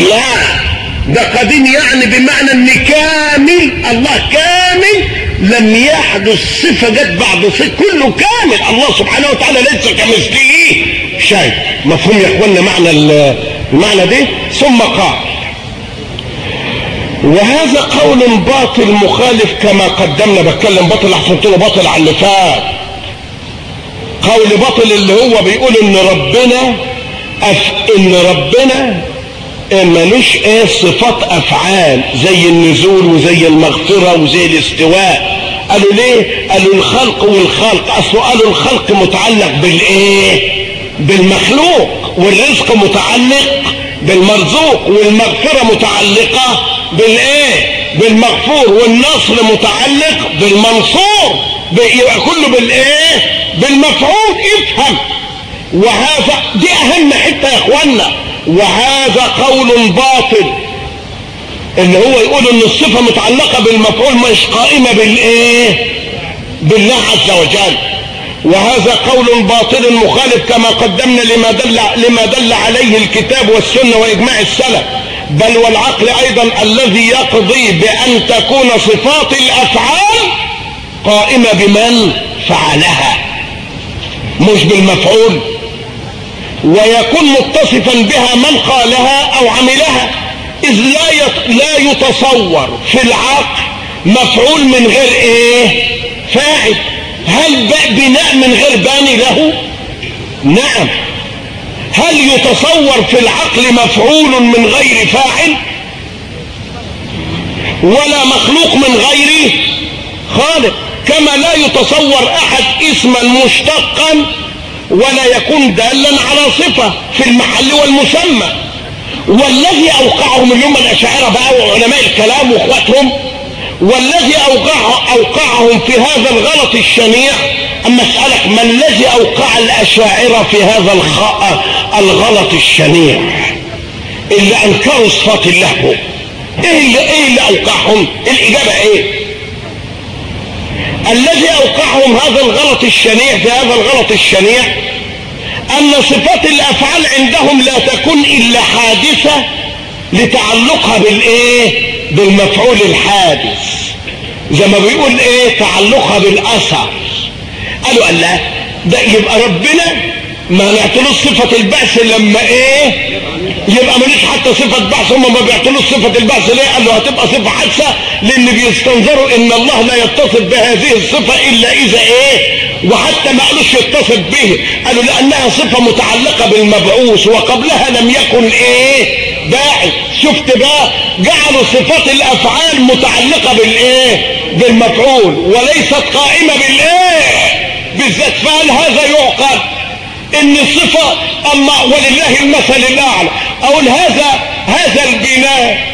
لا ده قديم يعني بمعنى ان كامل الله كامل لم يحدث صفة جت بعد صفة كله كامل الله سبحانه وتعالى ليس كمثله شيء مفهوم يا اخوانا معنى المعنى ده ثم قال وهذا قول باطل مخالف كما قدمنا بتكلم باطل احسن له باطل على اللي فات قول باطل اللي هو بيقول ان ربنا أف ان ربنا ملوش ايه صفات افعال زي النزول وزي المغفرة وزي الاستواء قالوا ليه قالوا الخلق والخلق اصله قالوا الخلق متعلق بالايه بالمخلوق والرزق متعلق بالمرزوق والمغفرة متعلقة بالايه بالمغفور والنصر متعلق بالمنصور يبقى كله بالايه بالمفعول افهم وهذا دي اهم حته يا اخوانا وهذا قول باطل اللي هو يقول ان الصفه متعلقه بالمفعول مش قائمه بالايه بالله عز وجل وهذا قول باطل مخالف كما قدمنا لما دل لما دل عليه الكتاب والسنه واجماع السلف بل والعقل ايضا الذي يقضي بان تكون صفات الافعال قائمه بمن فعلها مش بالمفعول ويكون متصفا بها من قالها او عملها اذ لا لا يتصور في العقل مفعول من غير ايه فاعل هل بناء من غير باني له نعم هل يتصور في العقل مفعول من غير فاعل ولا مخلوق من غير خالق كما لا يتصور احد اسما مشتقا ولا يكون دالا على صفة في المحل والمسمى والذي اوقعهم اللي هم الاشاعرة بقى وعلماء الكلام واخواتهم والذي أوقع أوقعهم في هذا الغلط الشنيع أما أسألك ما الذي أوقع الأشاعرة في هذا الغلط الشنيع اللي أنكروا صفات الله إيه اللي, إيه اللي أوقعهم الإجابة إيه الذي أوقعهم هذا الغلط الشنيع في هذا الغلط الشنيع أن صفات الأفعال عندهم لا تكون إلا حادثة لتعلقها بالإيه بالمفعول الحادث زي ما بيقول ايه تعلقها بالاثر قالوا الله ده يبقى ربنا ما نعتلوش صفة البأس لما ايه يبقى ملوش حتى صفة بأس هم ما بيعتلوش صفة البأس ليه قال له هتبقى صفة حادثة لان بيستنظروا ان الله لا يتصف بهذه الصفة الا اذا ايه وحتى ما قالوش يتصف به قالوا لانها صفة متعلقة بالمبعوث وقبلها لم يكن ايه باعث شفت بقى جعلوا صفات الافعال متعلقة بالايه بالمفعول وليست قائمة بالايه بالذات فهل هذا يعقل ان الصفة اما ولله المثل الاعلى اقول هذا هذا البناء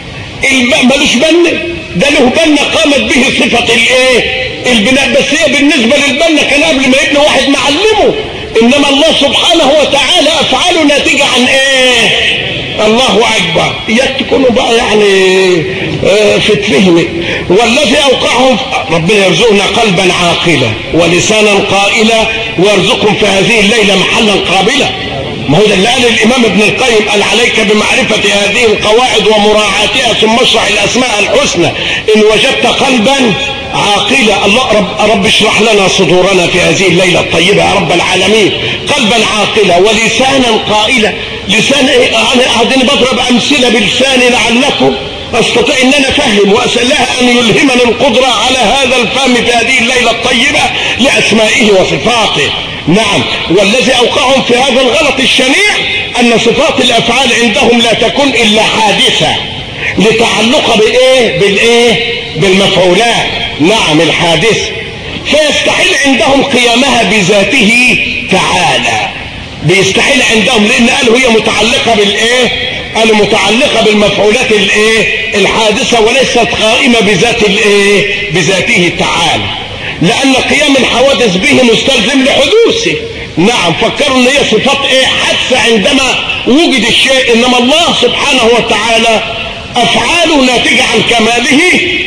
ملوش بنة ده له بنة قامت به صفة الايه البناء بس هي بالنسبة للبنة كان قبل ما يبني واحد معلمه انما الله سبحانه وتعالى افعاله ناتجة عن ايه الله اكبر يتكونوا بقى يعني اه في الفهم والذي اوقعهم ربنا يرزقنا قلبا عاقلا ولسانا قائلا ويرزقهم في هذه الليلة محلا قابلا ما هو ده اللي قال الامام ابن القيم قال عليك بمعرفة هذه القواعد ومراعاتها ثم اشرح الاسماء الحسنى ان وجدت قلبا عاقلة الله رب, رب اشرح لنا صدورنا في هذه الليلة الطيبة يا رب العالمين قلبا عاقلة ولسانا قائلا لسان ايه انا قاعدين بضرب امثلة بلساني لعلكم استطيع ان انا افهم واسال الله ان يلهمني القدرة على هذا الفهم في هذه الليلة الطيبة لاسمائه وصفاته نعم والذي اوقعهم في هذا الغلط الشنيع ان صفات الافعال عندهم لا تكون الا حادثة لتعلقها بايه بالايه بالمفعولات نعم الحادث فيستحيل عندهم قيامها بذاته تعالى بيستحيل عندهم لان قالوا هي متعلقة بالايه قالوا متعلقة بالمفعولات الايه الحادثة وليست قائمة بذات الايه بذاته تعالى لان قيام الحوادث به مستلزم لحدوثه نعم فكروا ان هي صفات ايه حادثة عندما وجد الشيء انما الله سبحانه وتعالى افعاله ناتجة عن كماله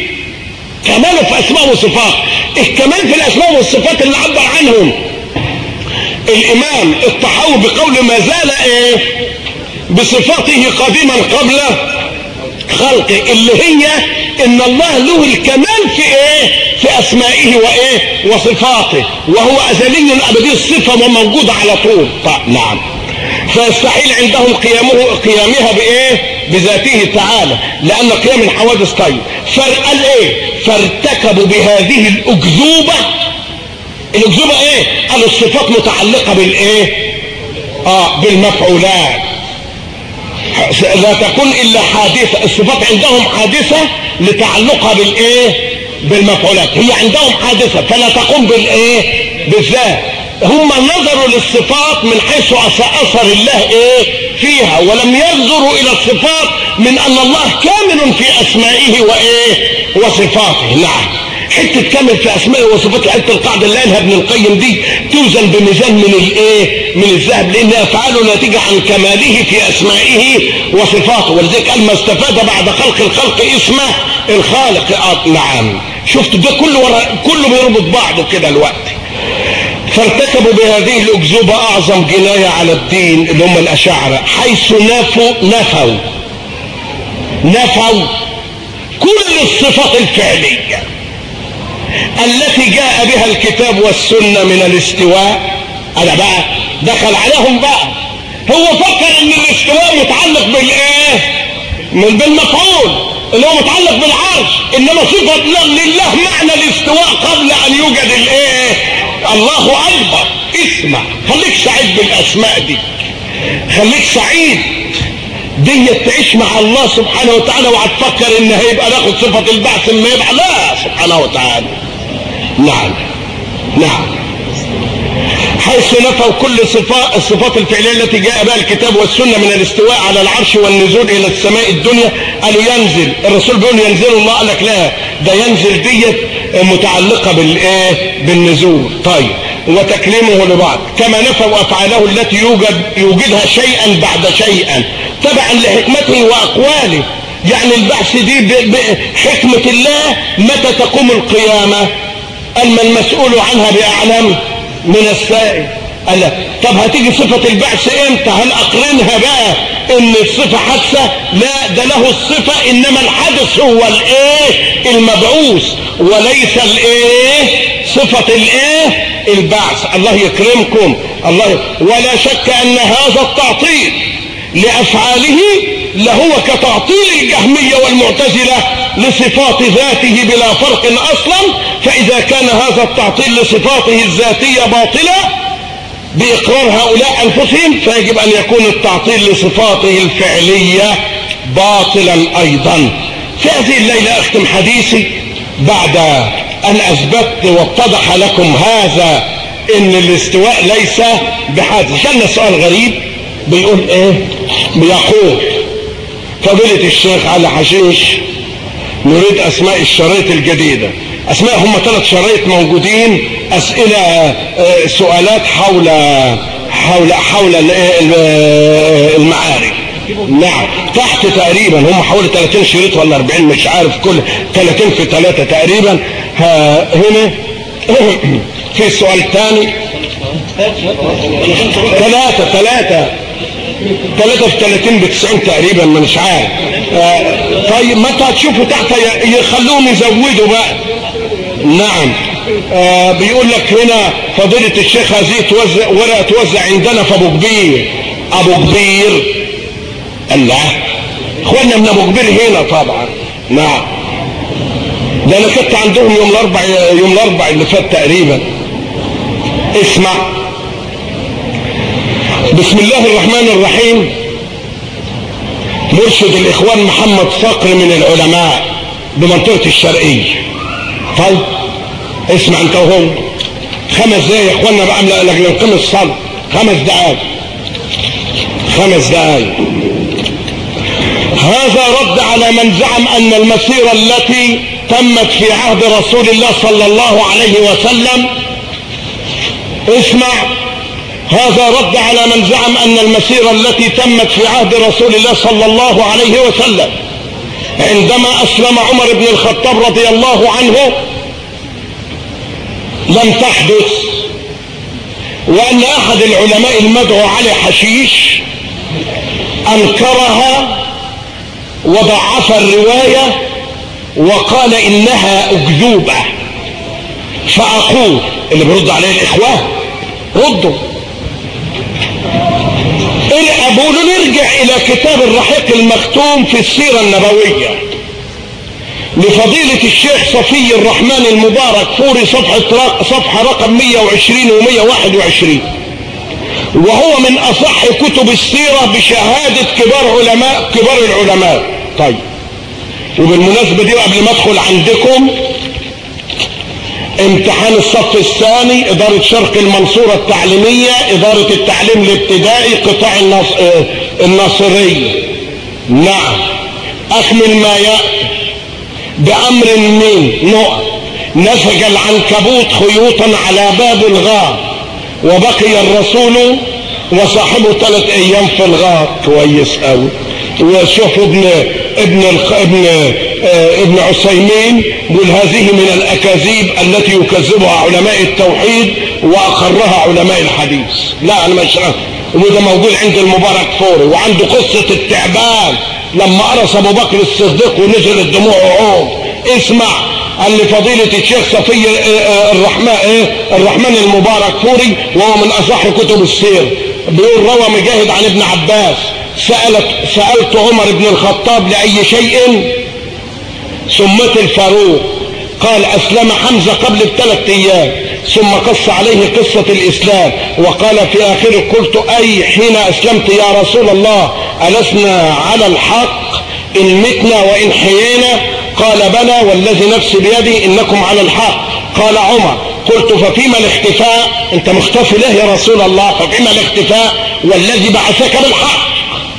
كماله في اسماء وصفات الكمال في الاسماء والصفات اللي عبر عنهم الامام الطحاوي بقول ما زال ايه بصفاته قديما قبل خلقه اللي هي ان الله له الكمال في ايه في اسمائه وايه وصفاته وهو ازلي ابدي الصفه وموجوده على طول طيب نعم فيستحيل عندهم قيامه قيامها بايه بذاته تعالى لان قيام الحوادث طيب فقال ايه فارتكبوا بهذه الاكذوبه الاكذوبه ايه قال الصفات متعلقه بالايه اه بالمفعولات لا تكون الا حادثة الصفات عندهم حادثة لتعلقها بالايه بالمفعولات هي عندهم حادثة فلا تقوم بالايه بالذات هم نظروا للصفات من حيث اثر الله ايه فيها ولم ينظروا الى الصفات من ان الله كامل في اسمائه وايه وصفاته نعم حته كامل في اسمائه وصفاته حته القاعده اللي قالها ابن القيم دي توزن بميزان من الايه من الذهب لان افعاله ناتجه عن كماله في اسمائه وصفاته ولذلك قال ما استفاد بعد خلق الخلق اسمه الخالق آه نعم شفت ده كله ورا كله بيربط بعضه كده الوقت فارتكبوا بهذه الأكذوبة أعظم جناية على الدين اللي هم الأشاعرة حيث نفوا نفوا نفوا كل الصفات الفعلية التي جاء بها الكتاب والسنة من الاستواء أنا بقى دخل عليهم بقى هو فكر ان الاستواء متعلق بالايه من بالمفعول اللي هو متعلق بالعرش انما صفة لله معنى الاستواء قبل ان يوجد الايه الله اكبر اسمع خليك سعيد بالاسماء دي خليك سعيد دي تعيش مع الله سبحانه وتعالى وهتفكر ان هيبقى ناخد صفة البعث ما يبقى لا سبحانه وتعالى نعم نعم حيث نفوا كل صفات الصفات الفعليه التي جاء بها الكتاب والسنه من الاستواء على العرش والنزول الى السماء الدنيا قالوا ينزل الرسول بيقول ينزل الله قال لك لا ده ينزل ديت متعلقه بالايه بالنزول طيب وتكليمه لبعض كما نفوا افعاله التي يوجد يوجدها شيئا بعد شيئا تبعا لحكمته واقواله يعني البحث دي بحكمه الله متى تقوم القيامه اما المسؤول عنها باعلم من السائل قال لا طب هتيجي صفة البعث امتى هل اقرنها بقى ان الصفة حادثة لا ده له الصفة انما الحدث هو الايه المبعوث وليس الايه صفة الايه البعث الله يكرمكم الله ولا شك ان هذا التعطيل لافعاله لهو كتعطيل الجهمية والمعتزلة لصفات ذاته بلا فرق اصلا فاذا كان هذا التعطيل لصفاته الذاتية باطلة باقرار هؤلاء انفسهم فيجب ان يكون التعطيل لصفاته الفعلية باطلا ايضا في هذه الليلة اختم حديثي بعد ان اثبت واتضح لكم هذا ان الاستواء ليس بحادث كان سؤال غريب بيقول ايه بيقول فضيلة الشيخ علي حشيش نريد اسماء الشرايط الجديدة اسماء هم ثلاث شرايط موجودين اسئلة سؤالات حول حول حول المعارك نعم تحت تقريبا هم حوالي 30 شريط ولا 40 مش عارف كل 30 في 3 تقريبا هنا في السؤال الثاني ثلاثة ثلاثة ثلاثة في 30 ب 90 تقريبا مش عارف آه طيب متى هتشوفوا تحت يخلوهم يزودوا بقى نعم آه بيقول لك هنا فضيلة الشيخ هذه توزع ورقة توزع عندنا في ابو كبير ابو كبير الله اخوانا من ابو كبير هنا طبعا نعم ده انا كنت عندهم يوم الاربع يوم الاربع اللي فات تقريبا اسمع بسم الله الرحمن الرحيم مرشد الاخوان محمد صقر من العلماء بمنطقة الشرقية طيب اسمع انت وهم خمس دقايق يا اخوانا بقى لجل نقيم الصلاة خمس دقايق خمس دقايق هذا رد على من زعم ان المسيرة التي تمت في عهد رسول الله صلى الله عليه وسلم اسمع هذا رد على من زعم ان المسيرة التي تمت في عهد رسول الله صلى الله عليه وسلم عندما اسلم عمر بن الخطاب رضي الله عنه لم تحدث وان احد العلماء المدعو علي حشيش انكرها وضعف الرواية وقال انها اكذوبة فاقول اللي بيرد عليه الاخوان ردوا اقول نرجع الى كتاب الرحيق المختوم في السيرة النبوية لفضيلة الشيخ صفي الرحمن المبارك فوري صفحة, صفحة رقم 120 و 121 وهو من اصح كتب السيرة بشهادة كبار علماء كبار العلماء طيب وبالمناسبة دي قبل ما ادخل عندكم امتحان الصف الثاني ادارة شرق المنصورة التعليمية ادارة التعليم الابتدائي قطاع الناصرية نعم اكمل ما يأتي بامر من نقط نسج العنكبوت خيوطا على باب الغار وبقي الرسول وصاحبه ثلاث ايام في الغار كويس قوي وشوف ابن ابن ابن اه ابن عثيمين يقول هذه من الاكاذيب التي يكذبها علماء التوحيد واقرها علماء الحديث لا انا مش وده موجود عند المبارك فوري وعنده قصة التعبان لما قرص ابو بكر الصديق ونزل الدموع عوم اسمع قال لفضيلة الشيخ صفي الرحمن ايه الرحمن المبارك فوري وهو من اصح كتب السير بيقول روى مجاهد عن ابن عباس سألت سألت عمر بن الخطاب لأي شيء سمت الفاروق قال أسلم حمزة قبل بثلاث أيام ثم قص عليه قصة الإسلام وقال في آخره قلت أي حين أسلمت يا رسول الله ألسنا على الحق إن متنا وإن حيينا قال بلى والذي نفسي بيدي إنكم على الحق قال عمر قلت ففيما الاختفاء انت مختفي له يا رسول الله ففيما الاختفاء والذي بعثك بالحق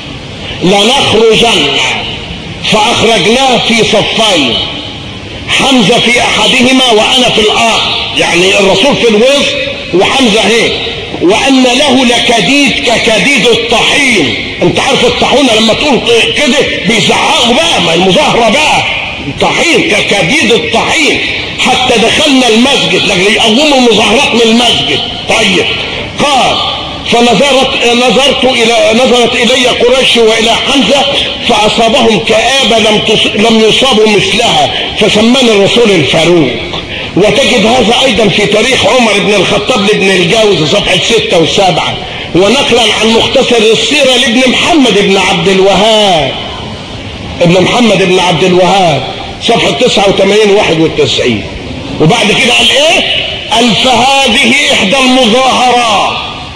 لنخرجن فأخرجناه في صفين حمزة في أحدهما وأنا في الآخر يعني الرسول في الوسط وحمزة هيك وأن له لكديد ككديد الطحين انت عارف الطاحونه لما تقول كده بيزعقوا بقى ما المظاهرة بقى طحين ككديد الطحين حتى دخلنا المسجد لكن يقوموا المظاهرات من المسجد طيب قال فنظرت نظرت الى نظرت الي قريش والى حمزه فاصابهم كابه لم لم يصابوا مثلها فسماني الرسول الفاروق وتجد هذا ايضا في تاريخ عمر بن الخطاب لابن الجوز صفحه ستة وسبعة ونقلا عن مختصر السيره لابن محمد بن عبد الوهاب ابن محمد بن عبد الوهاب صفحه 89 91 وبعد كده قال ايه قال فهذه احدى المظاهرات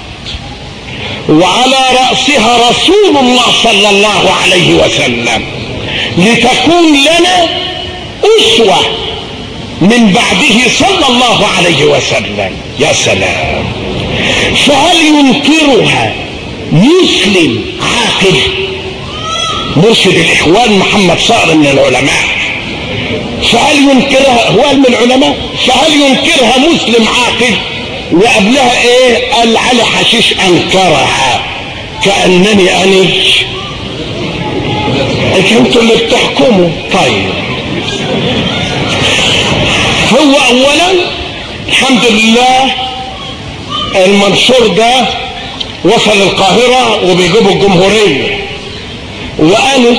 وعلى رأسها رسول الله صلى الله عليه وسلم لتكون لنا أسوة من بعده صلى الله عليه وسلم يا سلام فهل ينكرها مسلم عاقل مرشد الإخوان محمد صقر من العلماء فهل ينكرها هو من العلماء فهل ينكرها مسلم عاقل وقبلها ايه قال علي حشيش انكرها كأنني انش انتوا اللي بتحكموا طيب هو اولا الحمد لله المنشور ده وصل القاهرة وبيجيبوا الجمهورية وانا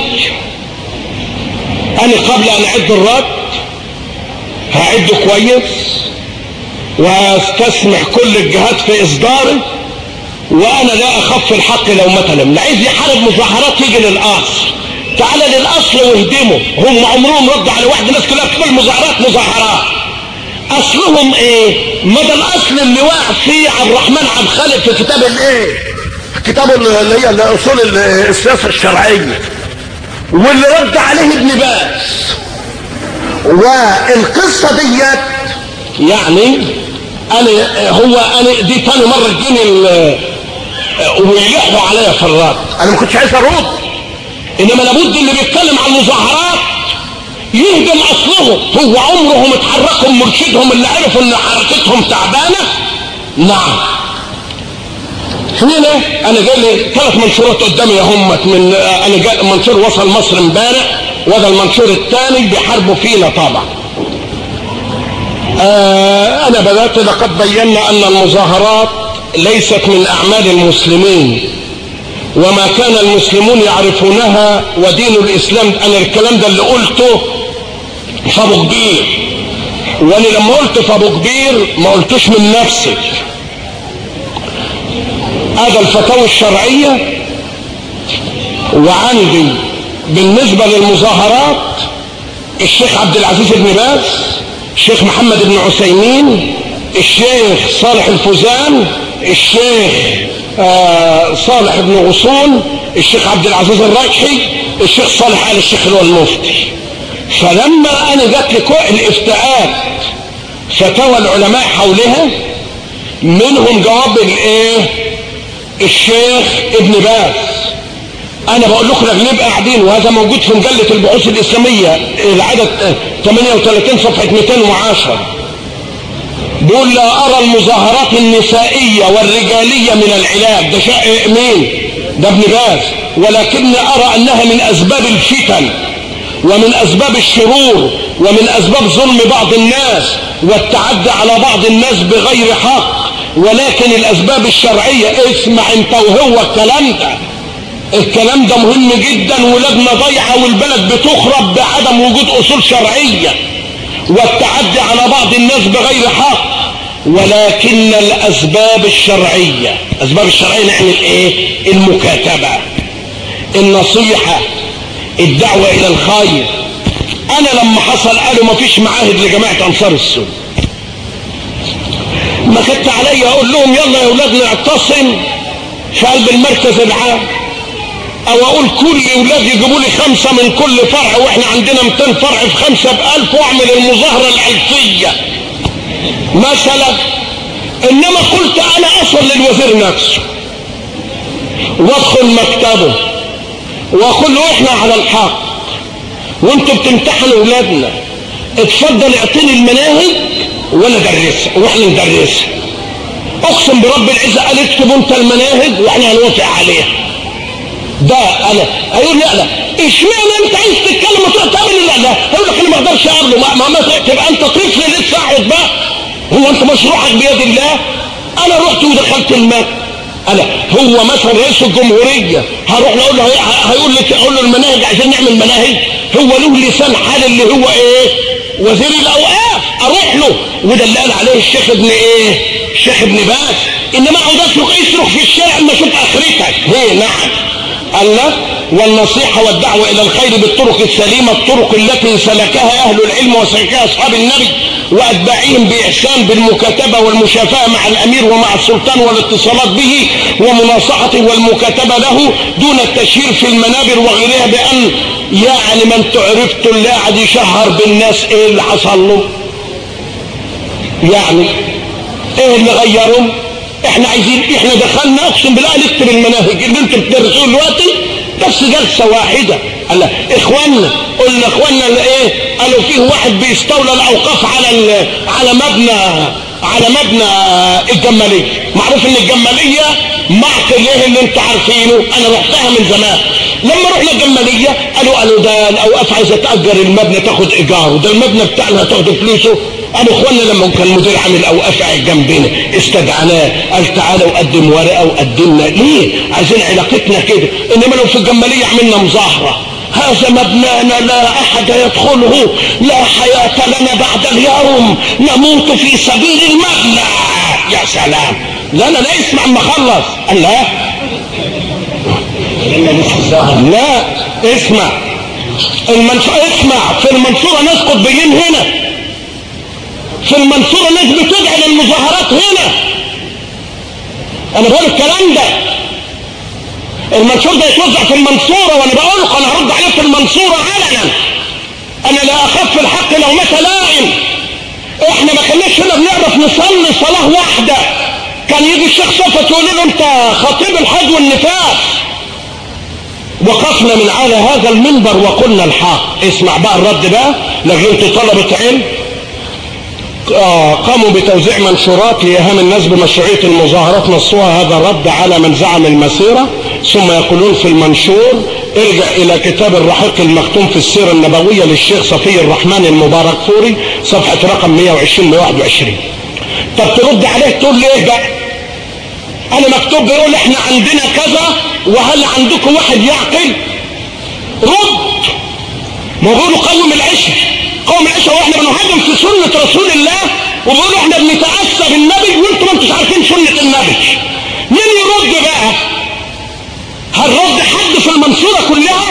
انا قبل ان اعد الرد هعده كويس واستسمح كل الجهات في اصداره وانا لا اخف الحق لو مثلا اللي عايز يحارب مظاهرات يجي للاصل تعال للاصل واهدمه هم عمرهم رد على واحد الناس كلها بتقول مظاهرات مظاهرات اصلهم ايه ما ده الاصل اللي وقع فيه عبد الرحمن عبد خالد في كتاب الايه كتاب اللي هي اصول السياسه الشرعيه واللي رد عليه ابن باز والقصه ديت يعني انا هو انا دي تاني مره تجيني ويلحوا عليا في الرد انا ما كنتش عايز ارد انما لابد اللي بيتكلم عن المظاهرات يهدم اصلهم هو عمرهم اتحركوا مرشدهم اللي عرفوا ان حركتهم تعبانه نعم هنا انا جاي لي ثلاث منشورات قدامي همت من انا جاي منشور وصل مصر امبارح وهذا المنشور الثاني بيحاربوا فينا طبعا آه انا بدأت لقد بينا ان المظاهرات ليست من اعمال المسلمين وما كان المسلمون يعرفونها ودين الإسلام أنا الكلام ده اللي قلته فابو كبير وانا لما قلت فابو كبير ما قلتوش من نفسي هذا الفتاوى الشرعية وعندي بالنسبة للمظاهرات الشيخ عبد العزيز بن باز الشيخ محمد بن عثيمين الشيخ صالح الفوزان الشيخ آه صالح بن غصون الشيخ عبد العزيز الراجحي الشيخ صالح آل الشيخ اللي هو المفتي فلما انا جات لي الافتاءات فتاوى العلماء حولها منهم جواب الايه الشيخ ابن باز انا بقول لكم نبقى قاعدين وهذا موجود في مجلة البحوث الاسلامية العدد 38 صفحة 210 بيقول لا ارى المظاهرات النسائية والرجالية من العلاج ده شيء مين ده ابن باز ولكني ارى انها من اسباب الفتن ومن اسباب الشرور ومن اسباب ظلم بعض الناس والتعدي على بعض الناس بغير حق ولكن الاسباب الشرعية اسمع انت وهو الكلام ده الكلام ده مهم جدا ولادنا ضيعة والبلد بتخرب بعدم وجود اصول شرعية والتعدي على بعض الناس بغير حق ولكن الاسباب الشرعية اسباب الشرعية نعمل ايه المكاتبة النصيحة الدعوة الى الخير انا لما حصل قالوا ما فيش معاهد لجماعة انصار السنة ما كنت عليا اقول لهم يلا يا اولاد نعتصم في قلب المركز العام او اقول كل اولاد يجيبوا لي خمسة من كل فرع واحنا عندنا 200 فرع في خمسة بألف واعمل المظاهرة الألفية مثلا انما قلت انا اصل للوزير نفسه وادخل مكتبه واقول له احنا على الحق وانتوا بتمتحنوا اولادنا اتفضل اعطيني المناهج وانا ادرسها واحنا ندرسها اقسم برب العزه قال اكتبوا انت المناهج واحنا هنوافق عليها ده انا هيقول لا لا اشمعنى انت عايز تتكلم وتقول تقابل لا لا هيقول لك انا ما اقدرش اقابله ما, ما تبقى انت طفل لسه اقعد بقى هو انت مشروعك بيد الله انا رحت ودخلت المكتب انا هو مثلا رئيس الجمهورية هروح اقول له هيقول لي اقول له المناهج عشان نعمل مناهج هو له لسان حال اللي هو ايه وزير الاوقاف اروح له وده اللي قال عليه الشيخ ابن ايه الشيخ ابن باز انما اقعد اسرق اسرق في الشارع اما اشوف اخرتك هي نعم قال لك والنصيحة والدعوة إلى الخير بالطرق السليمة الطرق التي سلكها أهل العلم وسلكها أصحاب النبي وأتباعهم بإحسان بالمكاتبة والمشافاة مع الأمير ومع السلطان والاتصالات به ومناصحته والمكاتبة له دون التشهير في المنابر وغيرها بأن يعني من تعرفت اللي قاعد يشهر بالناس إيه اللي حصل له يعني إيه اللي غيرهم احنا عايزين احنا دخلنا اقسم بالله نكتب المناهج اللي انتم بتدرسوه دلوقتي بس جلسه واحده قال اخواننا قلنا اخواننا اللي ايه قالوا فيه واحد بيستولى الاوقاف على على مبنى على مبنى الجماليه معروف ان الجماليه معقل ايه اللي انتوا عارفينه انا رحتها من زمان لما رحنا الجماليه قالوا قالوا ده الاوقاف عايزه تاجر المبنى تاخد ايجاره ده المبنى بتاعنا هتاخد فلوسه قالوا اخوانا لما كان مدير عام الاوقاف قاعد جنبنا استدعناه قال تعالى وقدم ورقه وقدمنا ليه عايزين علاقتنا كده انما لو في الجماليه عملنا مظاهره هذا مبنانا لا احد يدخله لا حياة لنا بعد اليوم نموت في سبيل المبنى يا سلام لا لا لا اسمع ما خلص قال لا لا اسمع المنصورة اسمع في المنصورة ناس قطبيين هنا في المنصورة ناس بتدعي للمظاهرات هنا انا بقول الكلام ده المنشور ده يتوزع في المنصورة وانا بقول لك انا هرد عليه في المنصورة علنا انا لا اخاف الحق لو مات لائم احنا ما كناش هنا بنعرف نصلي صلاة واحدة كان يجي الشيخ صفت يقول له انت خطيب الحج والنفاس وقفنا من على هذا المنبر وقلنا الحق اسمع بقى الرد بقى لغيت طلبة علم قاموا بتوزيع منشورات لإيهام الناس بمشروعية المظاهرات نصوها هذا الرد على من زعم المسيرة ثم يقولون في المنشور ارجع إلى كتاب الرحيق المختوم في السيرة النبوية للشيخ صفي الرحمن المبارك فوري صفحة رقم 120 121 طب ترد عليه تقول ليه بقى انا مكتوب بيقول احنا عندنا كذا وهل عندكم واحد يعقل رد ما بيقولوا قوم العشاء قوم العشاء واحنا بنهاجم في سنة رسول الله وبيقولوا احنا بنتأسى بالنبي وانتم ما انتوش عارفين سنة النبي مين يرد بقى هل رد حد في المنصورة كلها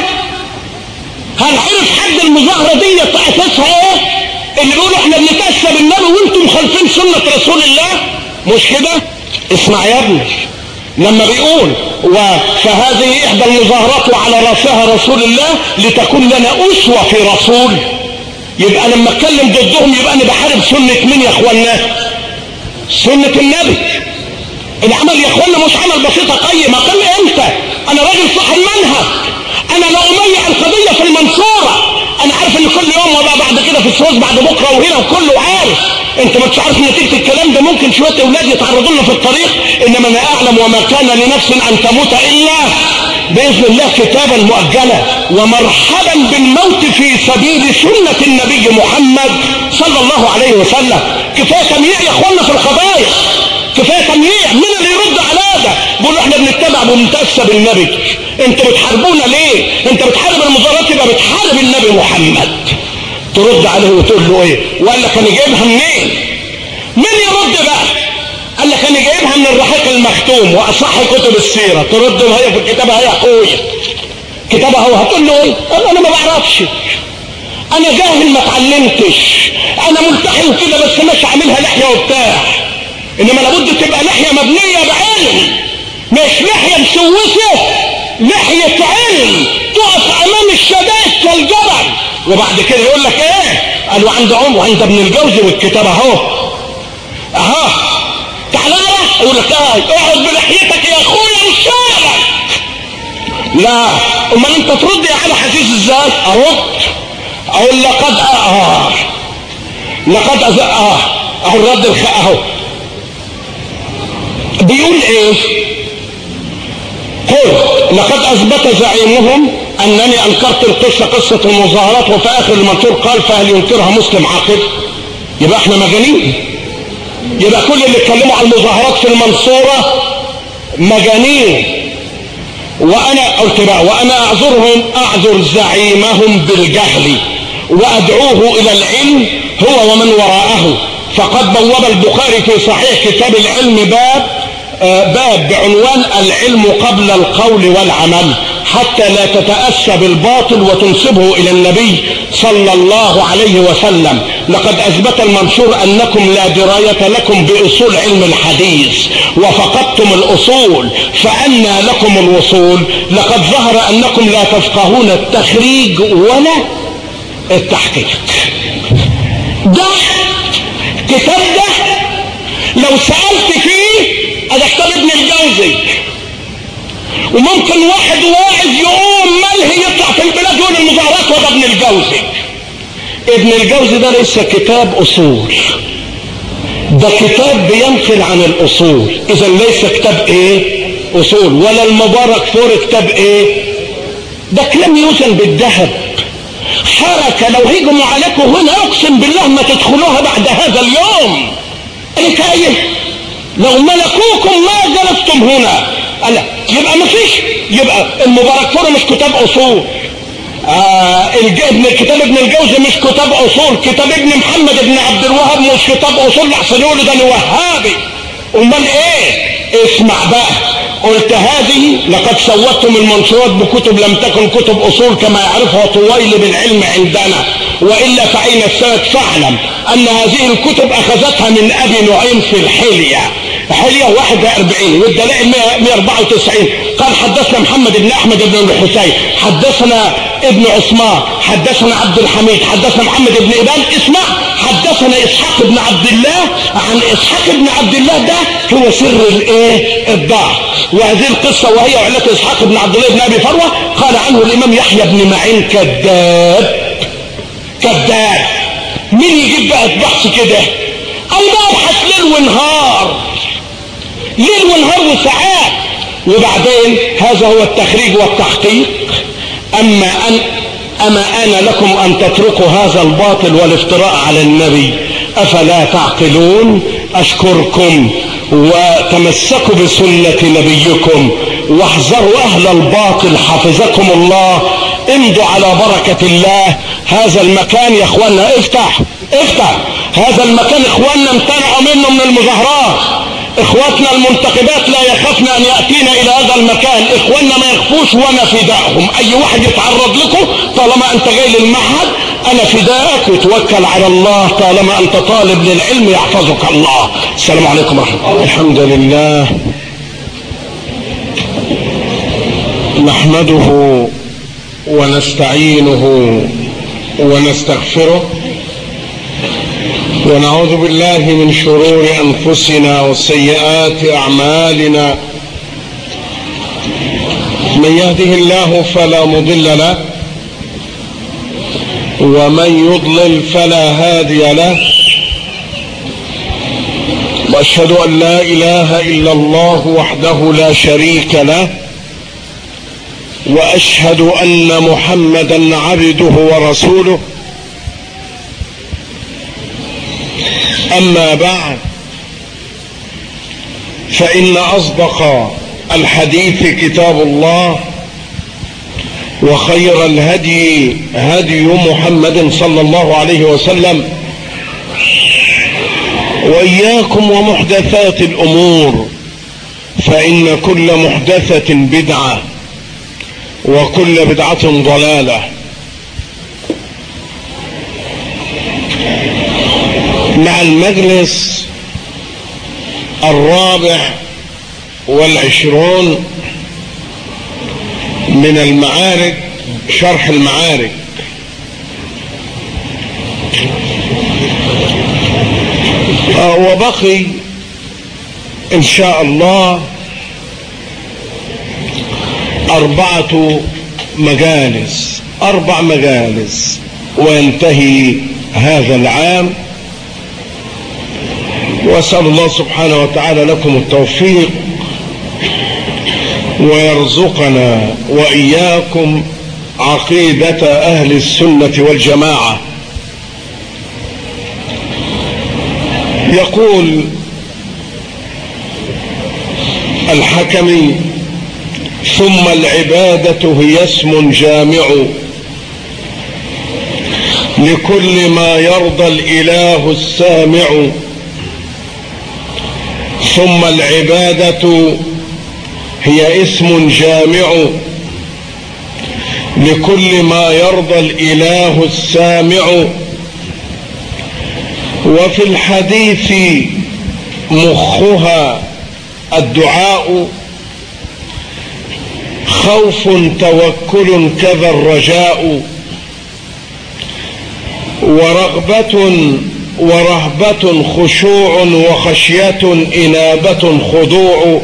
هل عرف حد المظاهرة دي اساسها ايه اللي بيقولوا احنا بنتأسى بالنبي وانتم مخالفين سنة رسول الله مش كده اسمع يا ابني لما بيقول فهذه احدى المظاهرات وعلى راسها رسول الله لتكون لنا اسوة في رسول يبقى لما اتكلم ضدهم يبقى انا بحارب سنة مين يا اخوانا سنة النبي العمل يا اخوانا مش عمل بسيطة قيمة قال امتى انا راجل صاحب منهج انا لا اميع القضية في المنصورة انا عارف ان كل يوم وبقى بعد كده في السويس بعد بكرة وهنا وكله عارف انت ما عارف نتيجة الكلام ده ممكن شوية اولاد يتعرضوا لنا في الطريق انما انا اعلم وما كان لنفس ان تموت الا باذن الله كتابا مؤجلا ومرحبا بالموت في سبيل سنة النبي محمد صلى الله عليه وسلم كفاية تمييع يا اخوانا في القضايا كفاية تمييع مين اللي يرد على ده بيقولوا احنا بنتبع وبنتأسى بالنبي انتوا بتحاربونا ليه انت بتحارب المظاهرات يبقى بتحارب النبي محمد ترد عليه وتقول له ايه وقال لك انا جايبها منين مين يرد بقى قال لك انا جايبها من الرحيق المختوم واصح كتب السيره ترد له هي في كتابها يا اخويا كتابها هو هتقول له ايه قال انا ما بعرفش انا جاهل ما اتعلمتش انا ملتحم كده بس مش عاملها لحيه وبتاع انما لابد تبقى لحيه مبنيه بعلم مش لحيه مسوسه لحيه علم تقف امام الشدائد كالجبل وبعد كده يقول لك ايه قالوا عند عمر وعند ابن الجوزي والكتاب اهو اهو تعالى يقول لك اه اقعد بلحيتك يا اخويا وشالك لا امال انت ترد يا على حسيس ازاي ارد اقول لقد اه لقد أز... اه اهو الرد الخ... اهو بيقول ايه قل لقد اثبت زعيمهم انني انكرت القصة قصة المظاهرات وفي اخر المنشور قال فهل ينكرها مسلم عاقل يبقى احنا مجانين يبقى كل اللي اتكلموا عن المظاهرات في المنصورة مجانين وانا قلت بقى وانا اعذرهم اعذر زعيمهم بالجهل وادعوه الى العلم هو ومن وراءه فقد بوب البخاري في صحيح كتاب العلم باب باب بعنوان العلم قبل القول والعمل حتى لا تتأسى بالباطل وتنسبه إلى النبي صلى الله عليه وسلم لقد أثبت المنشور أنكم لا دراية لكم بأصول علم الحديث وفقدتم الأصول فأنى لكم الوصول لقد ظهر أنكم لا تفقهون التخريج ولا التحقيق ده كتاب ده لو سألت فيه هذا كتاب ابن الجوزي وممكن واحد واعظ يقوم ملهي يطلع في البلاد يقول المظاهرات وده ابن الجوزي ابن الجوزي ده ليس كتاب اصول ده كتاب بينقل عن الاصول اذا ليس كتاب ايه اصول ولا المبارك فور كتاب ايه ده كلام يوزن بالذهب حركة لو هيجموا عليكم هنا اقسم بالله ما تدخلوها بعد هذا اليوم انت ايه لو ملكوكم ما جلستم هنا لا يبقى ما فيش يبقى المبارك فور مش كتاب اصول آه ابن كتاب ابن الجوزي مش كتاب اصول كتاب ابن محمد ابن عبد الوهاب مش كتاب اصول لحسن يقولوا ده انا وهابي امال ايه اسمع بقى قلت هذه لقد سوتم المنشورات بكتب لم تكن كتب اصول كما يعرفها طويل بالعلم عندنا والا فاين السند فاعلم ان هذه الكتب اخذتها من ابي نعيم في الحليه حليه 41 والدلائل 194 قال حدثنا محمد بن احمد بن الحسين حدثنا ابن عثمان حدثنا عبد الحميد حدثنا محمد بن ابان اسمع حدثنا اسحاق بن عبد الله عن اسحاق بن عبد الله ده هو سر الايه الضعف وهذه القصه وهي علة اسحاق بن عبد الله بن ابي فروه قال عنه الامام يحيى بن معين كذاب كذاب مين يجيب بقى البحث كده انا ببحث ليل ونهار ليل ونهار وساعات وبعدين هذا هو التخريج والتحقيق اما ان اما انا لكم ان تتركوا هذا الباطل والافتراء على النبي أفلا تعقلون أشكركم وتمسكوا بسنة نبيكم واحذروا أهل الباطل حفظكم الله امضوا على بركة الله هذا المكان يا اخوانا افتح افتح هذا المكان اخواننا امتنعوا منه من المظاهرات اخواتنا المنتخبات لا يخافن ان يأتينا الى هذا المكان اخواننا ما يخفوش وانا فدائهم اي واحد يتعرض لكم طالما انت جاي للمعهد انا فدائك وتوكل على الله طالما انت طالب للعلم يحفظك الله السلام عليكم ورحمة الله الحمد لله نحمده ونستعينه ونستغفره ونعوذ بالله من شرور انفسنا وسيئات اعمالنا من يهده الله فلا مضل له ومن يضلل فلا هادي له واشهد ان لا اله الا الله وحده لا شريك له واشهد ان محمدا عبده ورسوله اما بعد فان اصدق الحديث كتاب الله وخير الهدي هدي محمد صلى الله عليه وسلم واياكم ومحدثات الامور فان كل محدثه بدعه وكل بدعة ضلالة مع المجلس الرابع والعشرون من المعارك شرح المعارك وبقي ان شاء الله أربعة مجالس أربع مجالس وينتهي هذا العام وأسأل الله سبحانه وتعالى لكم التوفيق ويرزقنا وإياكم عقيدة أهل السنة والجماعة يقول الحكمي ثم العبادة هي اسم جامع لكل ما يرضى الإله السامع ثم العبادة هي اسم جامع لكل ما يرضى الإله السامع وفي الحديث مخها الدعاء خوف توكل كذا الرجاء ورغبة ورهبة خشوع وخشية إنابة خضوع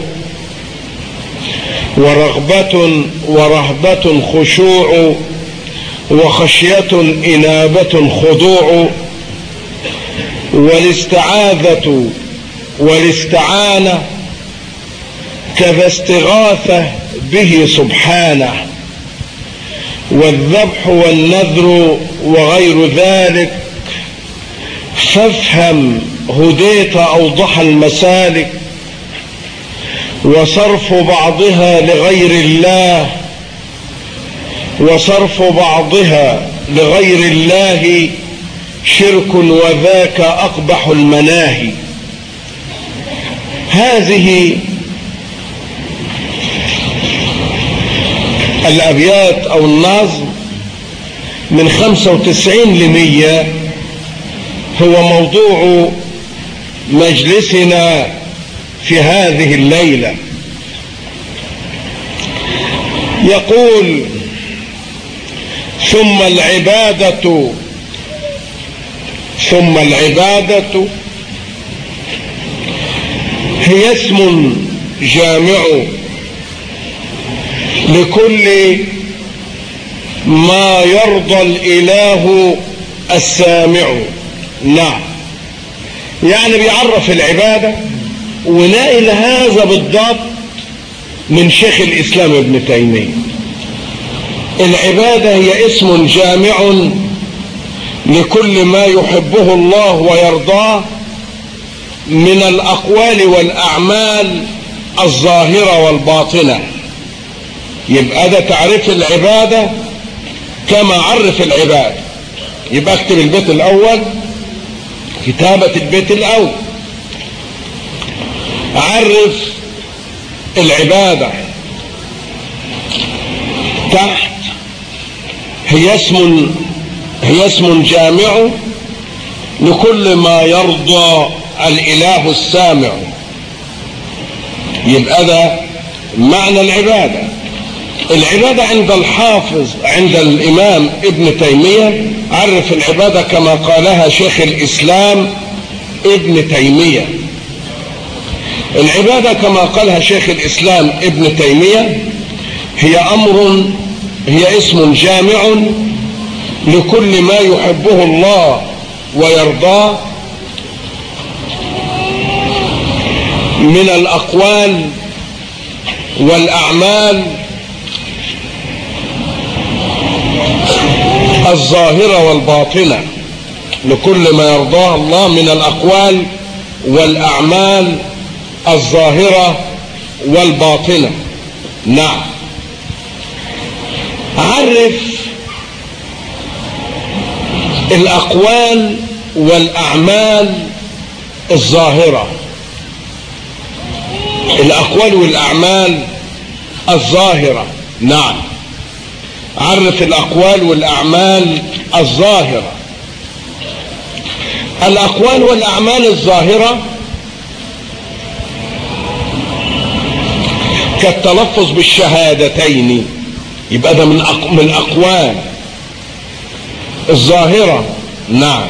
ورغبة ورهبة خشوع وخشية إنابة خضوع والاستعاذة والاستعانة كذا استغاثة به سبحانه والذبح والنذر وغير ذلك فافهم هديت أوضح المسالك وصرف بعضها لغير الله وصرف بعضها لغير الله شرك وذاك أقبح المناهي هذه الأبيات أو النظم من خمسة وتسعين لمية هو موضوع مجلسنا في هذه الليلة يقول ثم العبادة ثم العبادة هي اسم جامع لكل ما يرضى الإله السامع نعم يعني بيعرف العبادة ونائل هذا بالضبط من شيخ الإسلام ابن تيمية العبادة هي اسم جامع لكل ما يحبه الله ويرضاه من الأقوال والأعمال الظاهرة والباطنة يبقى ده تعريف العبادة كما عرف العبادة يبقى اكتب البيت الأول كتابة البيت الأول عرف العبادة تحت هي اسم هي اسم جامع لكل ما يرضى الاله السامع يبقى ده معنى العبادة العبادة عند الحافظ عند الامام ابن تيمية عرف العبادة كما قالها شيخ الاسلام ابن تيمية العبادة كما قالها شيخ الاسلام ابن تيمية هي امر هي اسم جامع لكل ما يحبه الله ويرضاه من الاقوال والاعمال الظاهره والباطنه لكل ما يرضاه الله من الاقوال والاعمال الظاهره والباطنه نعم عرف الاقوال والاعمال الظاهره الاقوال والاعمال الظاهره نعم عرف الاقوال والاعمال الظاهره الاقوال والاعمال الظاهره كالتلفظ بالشهادتين يبقى ده من أق... من الاقوال الظاهره نعم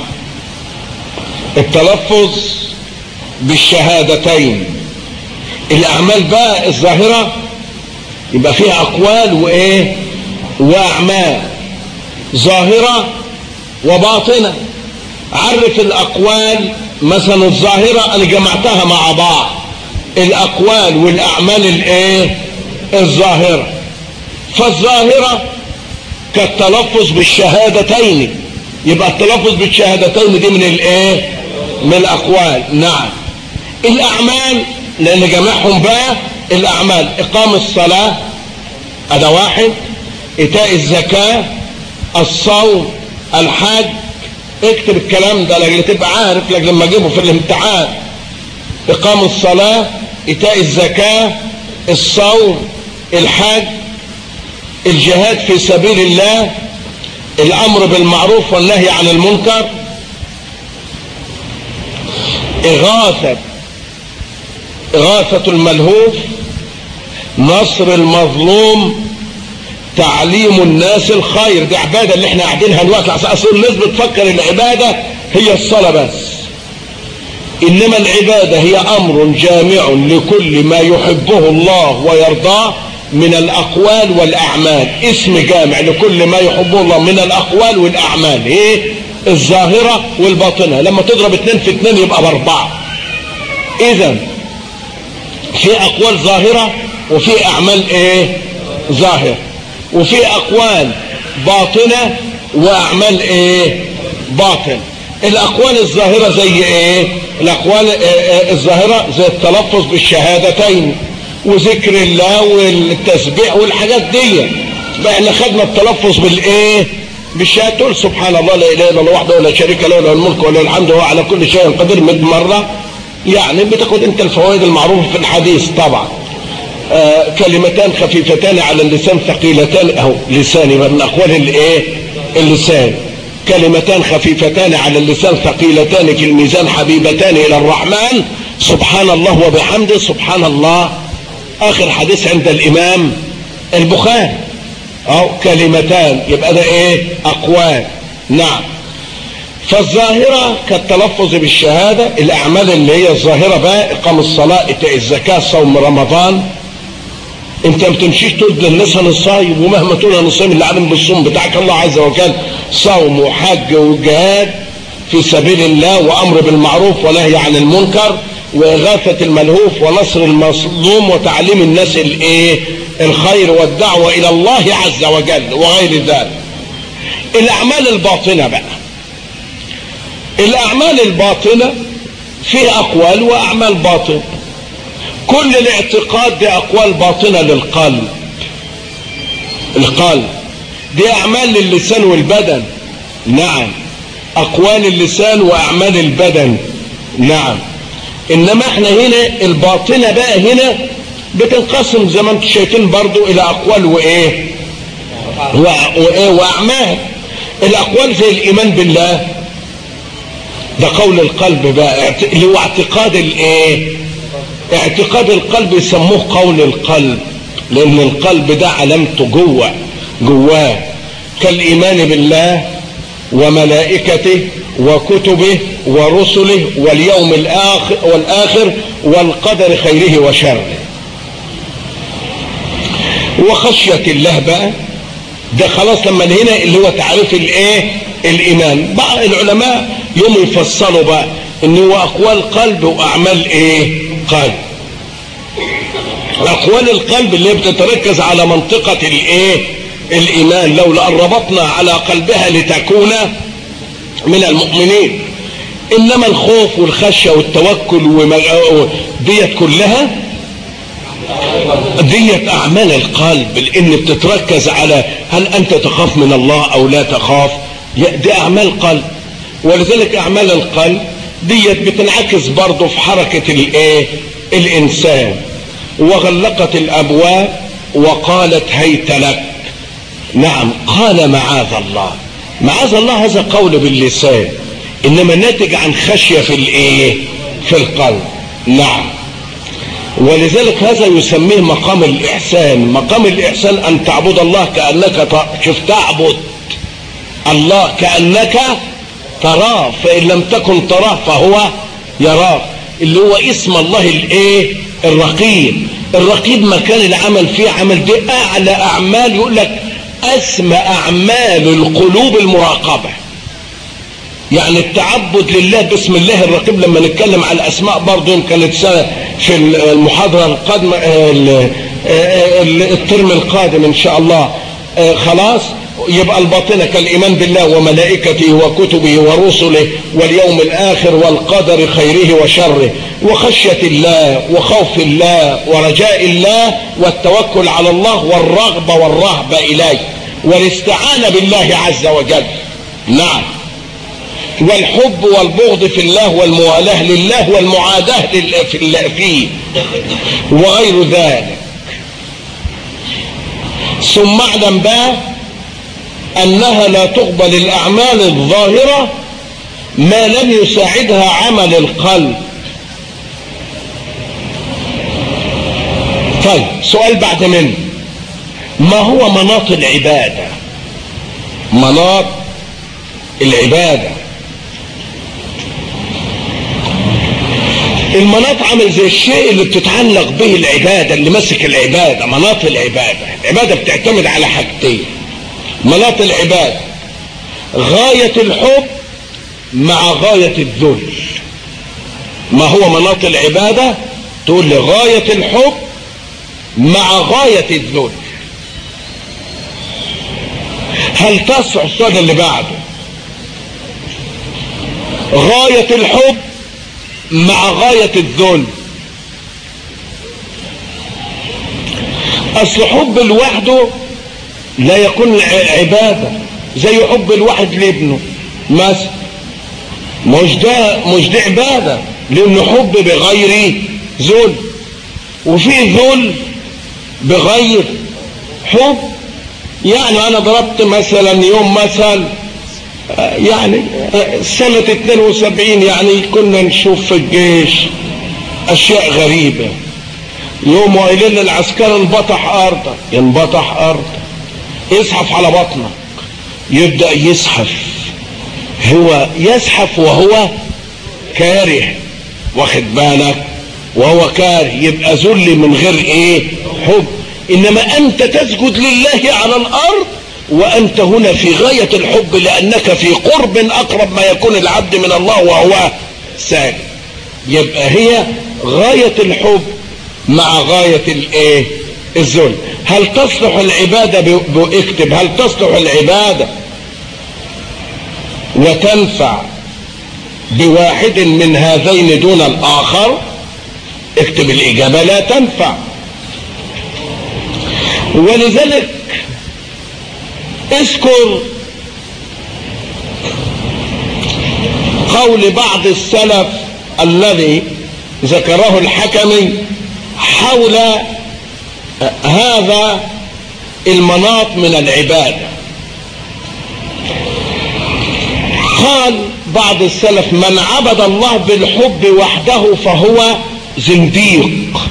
التلفظ بالشهادتين الاعمال بقى الظاهره يبقى فيها اقوال وايه واعمال ظاهره وباطنه عرف الاقوال مثلا الظاهره انا جمعتها مع بعض الاقوال والاعمال الايه الظاهره فالظاهره كالتلفظ بالشهادتين يبقى التلفظ بالشهادتين دي من الايه من الاقوال نعم الاعمال لان جمعهم بقى الاعمال اقام الصلاه هذا واحد ايتاء الزكاه الصوم الحج اكتب الكلام ده لأجل تبقى عارف لأجل لما اجيبه في الامتحان اقام الصلاه ايتاء الزكاه الصوم الحج الجهاد في سبيل الله الامر بالمعروف والنهي عن المنكر اغاثة اغاثة الملهوف نصر المظلوم تعليم الناس الخير دي عبادة اللي احنا قاعدينها دلوقتي اصل الناس بتفكر العبادة هي الصلاة بس انما العبادة هي امر جامع لكل ما يحبه الله ويرضاه من الاقوال والاعمال اسم جامع لكل ما يحبه الله من الاقوال والاعمال ايه الظاهرة والباطنة لما تضرب اتنين في اتنين يبقى باربعة اذا في اقوال ظاهرة وفي اعمال ايه ظاهر وفي اقوال باطنة واعمال ايه باطن الاقوال الظاهرة زي ايه الاقوال الظاهرة زي التلفظ بالشهادتين وذكر الله والتسبيح والحاجات دي بقى احنا خدنا التلفظ بالايه بالشهاده تقول سبحان الله لا اله الا الله وحده ولا شريك له له الملك وله الحمد وهو على كل شيء قدير 100 مره يعني بتاخد انت الفوائد المعروفه في الحديث طبعا آه كلمتان خفيفتان على اللسان ثقيلتان اهو لساني من اقوال الايه اللسان كلمتان خفيفتان على اللسان ثقيلتان في الميزان حبيبتان الى الرحمن سبحان الله وبحمده سبحان الله اخر حديث عند الامام البخاري او كلمتان يبقى ده ايه اقوال نعم فالظاهرة كالتلفظ بالشهادة الاعمال اللي هي الظاهرة بقى اقام الصلاة ايتاء الزكاة صوم رمضان انت ما بتمشيش تقول للناس انا صايم ومهما تقول انا صايم اللي عالم بالصوم بتاعك الله عز وجل صوم وحج وجهاد في سبيل الله وامر بالمعروف ونهي عن المنكر واغاثة الملهوف ونصر المظلوم وتعليم الناس الايه الخير والدعوة الى الله عز وجل وغير ذلك الاعمال الباطنة بقى الاعمال الباطنة فيه اقوال واعمال باطنة كل الاعتقاد دي اقوال باطنة للقلب القلب دي اعمال للسان والبدن نعم اقوال اللسان واعمال البدن نعم انما احنا هنا الباطنة بقى هنا بتنقسم زي ما انتم شايفين برضو الى اقوال وايه وايه واعمال الاقوال زي الايمان بالله ده قول القلب بقى اللي هو اعتقاد الايه اعتقاد القلب يسموه قول القلب لان القلب ده علامته جوه جواه كالايمان بالله وملائكته وكتبه ورسله واليوم الآخر والآخر والقدر خيره وشره وخشية الله بقى ده خلاص لما هنا اللي هو تعريف الايه الايمان بعض العلماء يوم يفصلوا بقى ان هو اقوال قلب واعمال ايه قلب اقوال القلب اللي بتتركز على منطقة الايه الايمان لولا ان ربطنا على قلبها لتكون من المؤمنين انما الخوف والخشية والتوكل ديت كلها ديت اعمال القلب لان بتتركز على هل انت تخاف من الله او لا تخاف دي اعمال قلب ولذلك اعمال القلب ديت بتنعكس برضه في حركة الايه الانسان وغلقت الابواب وقالت هيت لك نعم قال معاذ الله معاذ الله هذا قول باللسان انما ناتج عن خشية في الايه في القلب نعم ولذلك هذا يسميه مقام الإحسان مقام الإحسان أن تعبد الله كأنك شوف تعبد الله كأنك تراه فإن لم تكن تراه فهو يراك اللي هو اسم الله الايه الرقيب الرقيب مكان العمل فيه عمل دي أعلى أعمال يقول لك أسمى أعمال القلوب المراقبة يعني التعبد لله باسم الله الرقيب لما نتكلم على الاسماء برضه يمكن سنة في المحاضرة القادمة الترم القادم ان شاء الله خلاص يبقى الباطنة كالإيمان بالله وملائكته وكتبه ورسله واليوم الآخر والقدر خيره وشره وخشية الله وخوف الله ورجاء الله والتوكل على الله والرغبة والرهبة إليه والاستعانة بالله عز وجل نعم والحب والبغض في الله والموالاه لله والمعاداه في الله فيه وغير ذلك ثم اعلم بقى انها لا تقبل الاعمال الظاهره ما لم يساعدها عمل القلب طيب سؤال بعد منه ما هو مناط العباده مناط العباده المناط عامل زي الشيء اللي بتتعلق به العبادة اللي ماسك العبادة مناط العبادة العبادة بتعتمد على حاجتين مناط العبادة غاية الحب مع غاية الذل ما هو مناط العبادة تقول لي غاية الحب مع غاية الذل هل تصح السؤال اللي بعده غاية الحب مع غاية الذل اصل حب لوحده لا يكون عبادة زي حب الواحد لابنه مثلا مش ده مش ده عبادة لانه حب بغير ذل وفي ذل بغير حب يعني انا ضربت مثلا يوم مثلا يعني سنة 72 يعني كنا نشوف في الجيش اشياء غريبة يوم قايلين العسكري انبطح ارضك ينبطح ارضك يزحف على بطنك يبدأ يزحف هو يزحف وهو كاره واخد بالك وهو كاره يبقى ذل من غير ايه حب انما انت تسجد لله على الارض وأنت هنا في غاية الحب لأنك في قرب أقرب ما يكون العبد من الله وهو ساجد يبقى هي غاية الحب مع غاية الايه الذل هل تصلح العبادة اكتب هل تصلح العبادة وتنفع بواحد من هذين دون الآخر اكتب الإجابة لا تنفع ولذلك اذكر قول بعض السلف الذي ذكره الحكمي حول هذا المناط من العبادة قال بعض السلف من عبد الله بالحب وحده فهو زنديق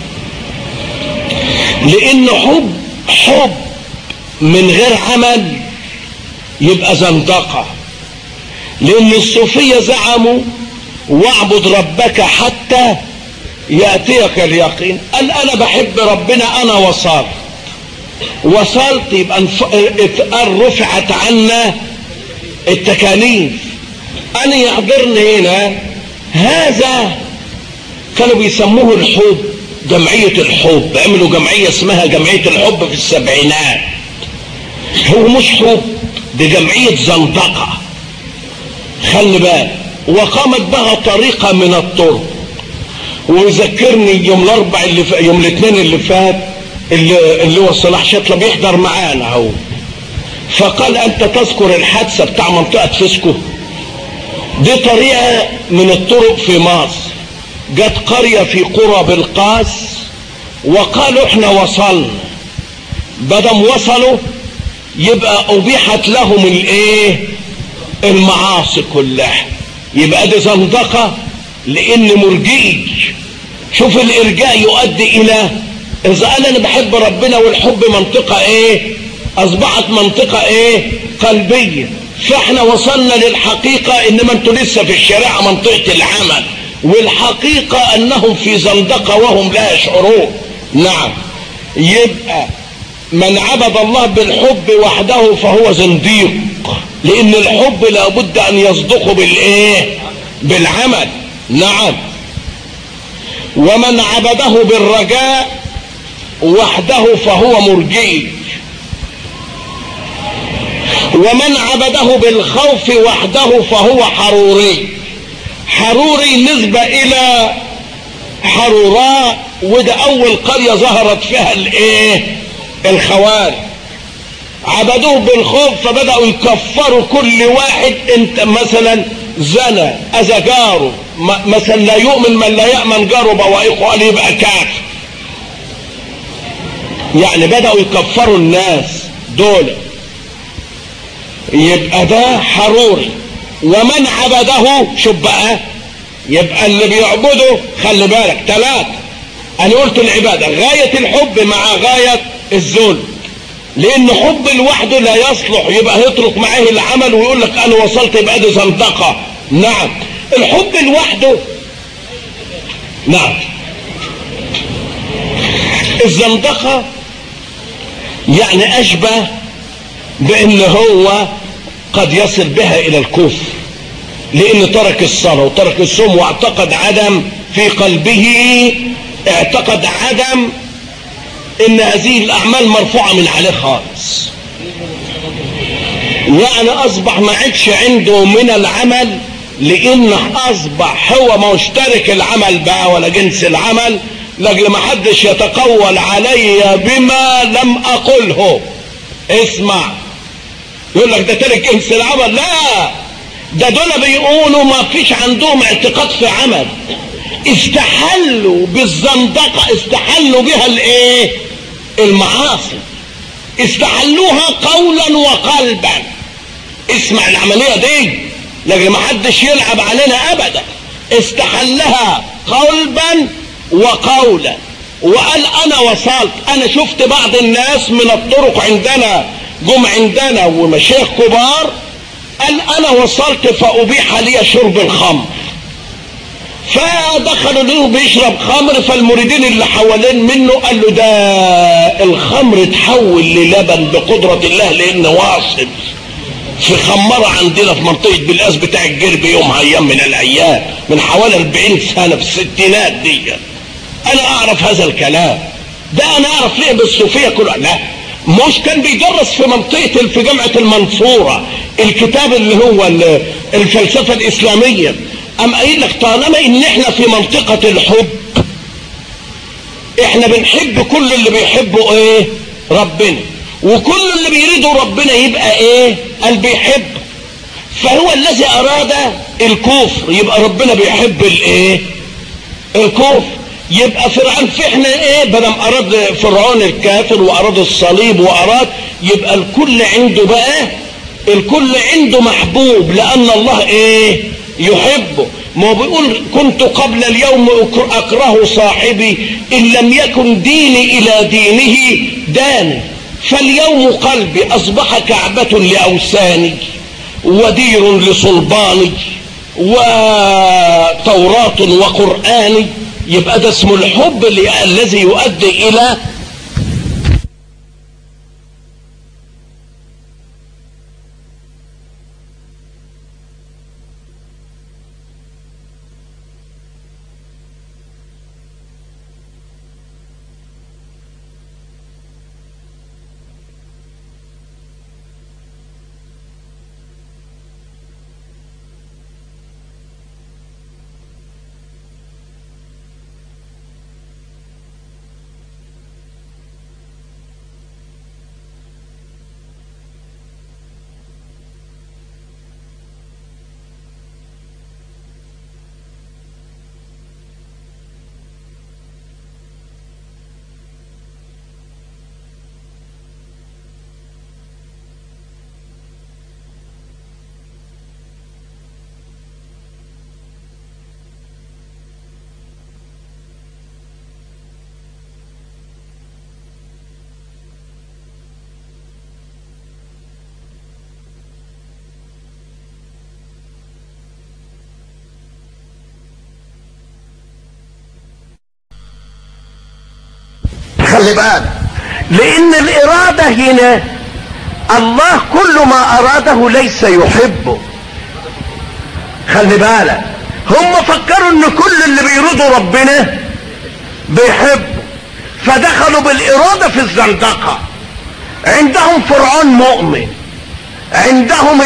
لان حب حب من غير عمل يبقى زندقة لان الصوفية زعموا واعبد ربك حتى يأتيك اليقين قال انا بحب ربنا انا وصلت وصلت يبقى رفعت عنا التكاليف انا يحضرني هنا هذا كانوا بيسموه الحب جمعية الحب عملوا جمعية اسمها جمعية الحب في السبعينات هو مش حب دي جمعية زندقة خلي بالك وقامت بها طريقة من الطرق ويذكرني يوم الاربع اللي ف... يوم الاثنين اللي فات اللي, اللي هو صلاح شطلة بيحضر معانا اهو فقال انت تذكر الحادثة بتاع منطقة فيسكو دي طريقة من الطرق في مصر جت قرية في قرى بالقاس وقالوا احنا وصلنا بدم وصلوا يبقى ابيحت لهم الايه المعاصي كلها يبقى دي زندقة لان مرجئي شوف الارجاء يؤدي الى اذا قال انا بحب ربنا والحب منطقة ايه اصبحت منطقة ايه قلبية فاحنا وصلنا للحقيقة انما انتوا لسه في الشريعة منطقة العمل والحقيقة انهم في زندقة وهم لا يشعرون نعم يبقى من عبد الله بالحب وحده فهو زنديق لان الحب لابد ان يصدق بالايه بالعمل نعم ومن عبده بالرجاء وحده فهو مرجئي ومن عبده بالخوف وحده فهو حروري حروري نسبة الى حروراء وده اول قرية ظهرت فيها الايه الخوارج عبدوه بالخوف فبدأوا يكفروا كل واحد انت مثلا زنى اذى جاره مثلا لا يؤمن من لا يأمن جاره بوائقه قال يبقى كافر يعني بدأوا يكفروا الناس دول يبقى ده حروري ومن عبده شوف بقى يبقى اللي بيعبده خلي بالك ثلاثة انا قلت العبادة غاية الحب مع غاية الذل لان حب لوحده لا يصلح يبقى يترك معاه العمل ويقول لك انا وصلت يبقى دي زندقة نعم الحب لوحده نعم الزندقة يعني اشبه بان هو قد يصل بها الى الكفر لان ترك الصلاة وترك الصوم واعتقد عدم في قلبه اعتقد عدم ان هذه الاعمال مرفوعة من عليه خالص يعني اصبح ما عادش عنده من العمل لان اصبح هو مشترك العمل بقى ولا جنس العمل لاجل ما حدش يتقول علي بما لم اقله اسمع يقول لك ده ترك جنس العمل لا ده دول بيقولوا ما فيش عندهم اعتقاد في عمل استحلوا بالزندقة استحلوا بها الايه المعاصي استحلوها قولا وقلبا اسمع العملية دي لكن ما حدش يلعب علينا ابدا استحلها قلبا وقولا وقال انا وصلت انا شفت بعض الناس من الطرق عندنا جم عندنا ومشايخ كبار قال انا وصلت فابيح لي شرب الخمر فدخلوا له بيشرب خمر فالمريدين اللي حوالين منه قال له ده الخمر تحول للبن بقدرة الله لان واصل في خمرة عندنا في منطقة بالقاس بتاع الجرب يومها ايام من الايام من حوالي 40 سنة في الستينات دي انا اعرف هذا الكلام ده انا اعرف ليه بالصوفية كلها لا مش كان بيدرس في منطقة في جامعة المنصورة الكتاب اللي هو الفلسفة الاسلامية ام قايل لك طالما ان احنا في منطقة الحب احنا بنحب كل اللي بيحبه ايه ربنا وكل اللي بيريده ربنا يبقى ايه قال بيحب فهو الذي اراد الكفر يبقى ربنا بيحب الايه الكفر يبقى فرعون في احنا ايه بدل اراد فرعون الكافر واراد الصليب واراد يبقى الكل عنده بقى الكل عنده محبوب لان الله ايه يحبه ما هو بيقول كنت قبل اليوم اكره صاحبي ان لم يكن ديني الى دينه داني فاليوم قلبي اصبح كعبة لاوثاني ودير لصلباني وتوراة وقرآن يبقى ده اسمه الحب الذي يؤدي الى خلي بالك لان الارادة هنا الله كل ما اراده ليس يحبه خلي بالك هم فكروا ان كل اللي بيرضوا ربنا بيحبوا فدخلوا بالارادة في الزندقة عندهم فرعون مؤمن عندهم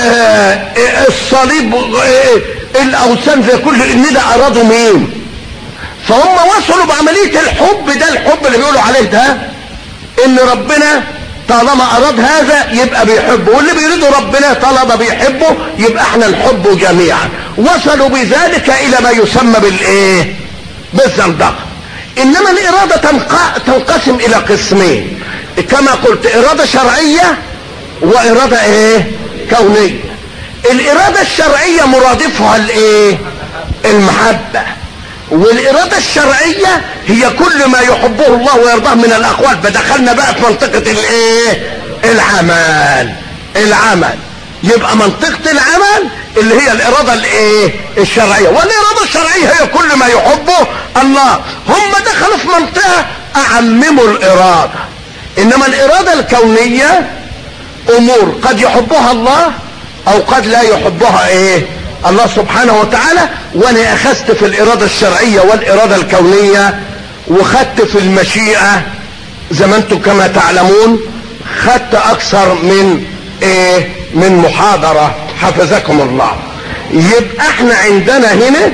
الصليب الاوثان زي كل ان ده ارادوا مين فهم وصلوا بعملية الحب ده الحب اللي بيقولوا عليه ده ان ربنا طالما اراد هذا يبقى بيحبه واللي بيريده ربنا طالما بيحبه يبقى احنا نحبه جميعا وصلوا بذلك الى ما يسمى بالايه بالزندقة انما الارادة تنقسم الى قسمين كما قلت ارادة شرعية وارادة ايه كونية الارادة الشرعية مرادفها الايه المحبة والإرادة الشرعية هي كل ما يحبه الله ويرضاه من الأقوال فدخلنا بقى في منطقة الإيه؟ العمل العمل يبقى منطقة العمل اللي هي الإرادة الإيه؟ الشرعية والإرادة الشرعية هي كل ما يحبه الله هم دخلوا في منطقة أعمموا الإرادة إنما الإرادة الكونية أمور قد يحبها الله أو قد لا يحبها إيه؟ الله سبحانه وتعالى وانا اخذت في الارادة الشرعية والارادة الكونية وخدت في المشيئة زي ما انتم كما تعلمون خدت اكثر من ايه من محاضرة حفظكم الله يبقى احنا عندنا هنا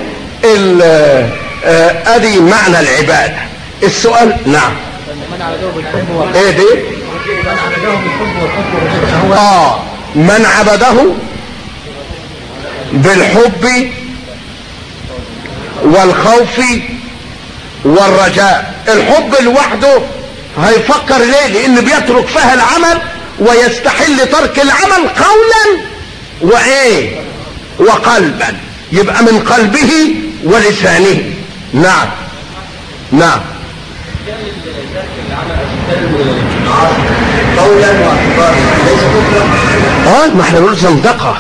ادي معنى العبادة السؤال نعم ايه دي اه من عبده بالحب والخوف والرجاء الحب لوحده هيفكر ليه لان بيترك فيها العمل ويستحل ترك العمل قولا وايه وقلبا يبقى من قلبه ولسانه نعم نعم قولا واعتبارا ليس كفرا اه ما احنا بنقول زندقه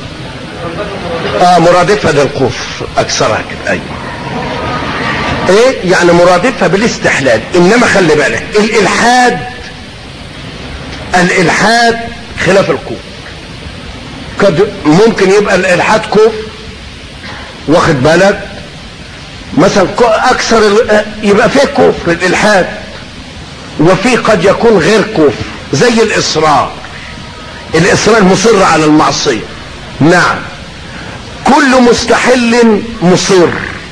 اه مرادفة للكفر اكثرها كده ايوه ايه يعني مرادفة بالاستحلال انما خلي بالك الالحاد الالحاد خلاف الكفر قد ممكن يبقى الالحاد كفر واخد بالك مثلا اكثر يبقى فيه كفر الالحاد وفي قد يكون غير كفر زي الاصرار الاصرار مصر على المعصيه نعم كل مستحل مصر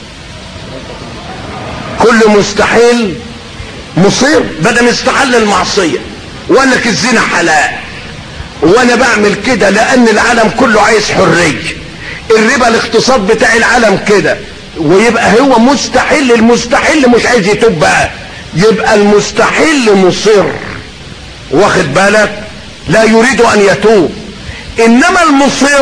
كل مستحيل مصر بدل استحل المعصية وانك الزنا حلال وانا بعمل كده لان العالم كله عايز حرية الربا الاقتصاد بتاع العالم كده ويبقى هو مستحيل المستحيل مش عايز يتوب بقى يبقى المستحيل مصر واخد بالك لا يريد ان يتوب انما المصر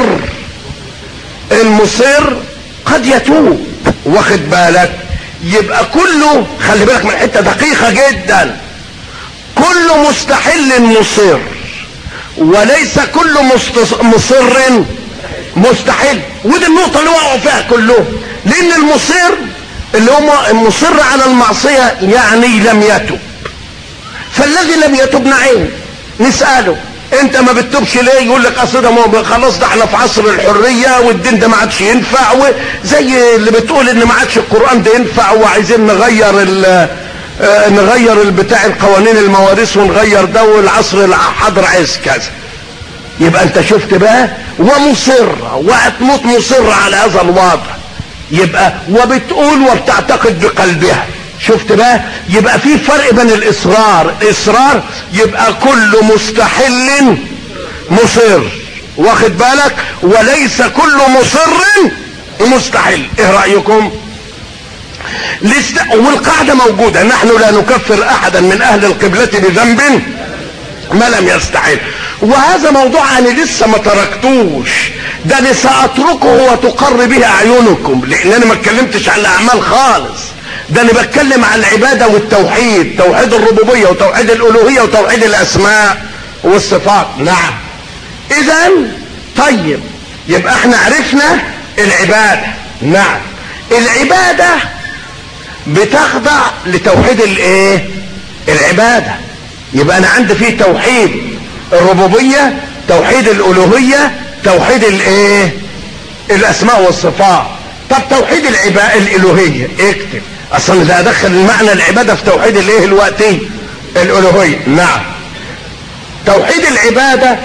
المصر قد يتوب واخد بالك يبقى كله خلي بالك من حته دقيقه جدا كل مستحل مصر وليس كل مستص- مصر مستحيل ودي النقطه اللي وقعوا فيها كلهم لان المصر اللي هو مصر على المعصيه يعني لم يتب فالذي لم يتب نعيم نساله انت ما بتتوبش ليه يقول لك اصل ده ما- خلاص ده احنا في عصر الحريه والدين ده ما عادش ينفع وزي اللي بتقول ان ما عادش القران ده ينفع وعايزين نغير ال آه، نغير البتاع القوانين المواريث ونغير ده والعصر الحاضر عايز كذا يبقى انت شفت بقى ومصرة وهتموت مصرة على هذا الوضع يبقى وبتقول وبتعتقد بقلبها شفت بقى يبقى في فرق بين الاصرار الاصرار يبقى كل مستحل مصر واخد بالك وليس كل مصر مستحل ايه رايكم لست... والقاعدة موجودة نحن لا نكفر احدا من اهل القبلة بذنب ما لم يستحل وهذا موضوع انا لسه ما تركتوش ده انا ساتركه وتقر به اعينكم لان انا ما اتكلمتش عن الاعمال خالص ده انا بتكلم عن العبادة والتوحيد توحيد الربوبية وتوحيد الالوهية وتوحيد الاسماء والصفات نعم اذا طيب يبقى احنا عرفنا العبادة نعم العبادة بتخضع لتوحيد الايه العبادة يبقى انا عندي فيه توحيد الربوبية توحيد الالوهية توحيد الايه الاسماء والصفات طب توحيد العباء الالوهية اكتب اصلا ده ادخل المعنى العبادة في توحيد الايه الوقتي الالوهية نعم توحيد العبادة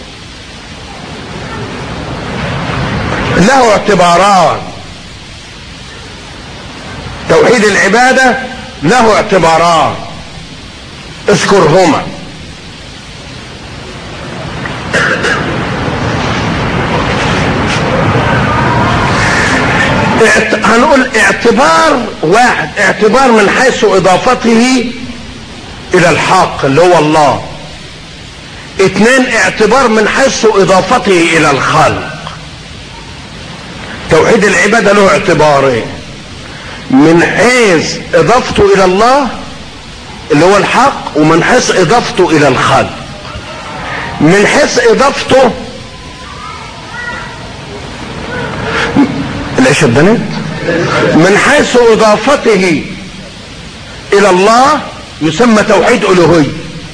له اعتبارات توحيد العبادة له اعتبارات اذكرهما اعت... هنقول اعتبار واحد اعتبار من حيث اضافته الى الحق اللي هو الله اتنين اعتبار من حيث اضافته الى الخلق توحيد العبادة له اعتبارين من حيث اضافته الى الله اللي هو الحق ومن حيث اضافته الى الخلق من حيث اضافته ليش البنات من حيث اضافته الى الله يسمى توحيد الوهيه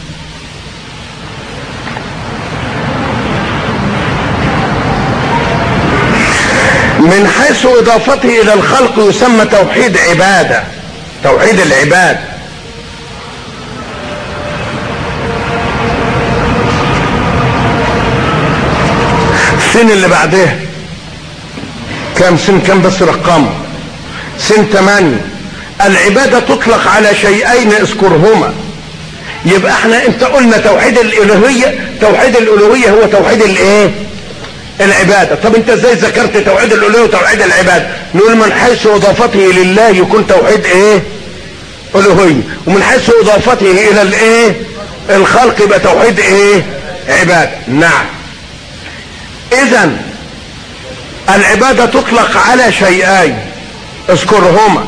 من حيث اضافته الى الخلق يسمى توحيد عباده توحيد العباد السن اللي بعدها كام سن كام بس رقمه سن ثمانية العبادة تطلق على شيئين اذكرهما يبقى احنا انت قلنا توحيد الالوهية توحيد الالوهية هو توحيد الايه العبادة طب انت ازاي ذكرت توحيد الالوهية وتوحيد العبادة نقول من حيث اضافته لله يكون توحيد ايه الوهية ومن حيث اضافته الى الايه الخلق يبقى توحيد ايه عبادة نعم اذا العبادة تطلق على شيئين اذكرهما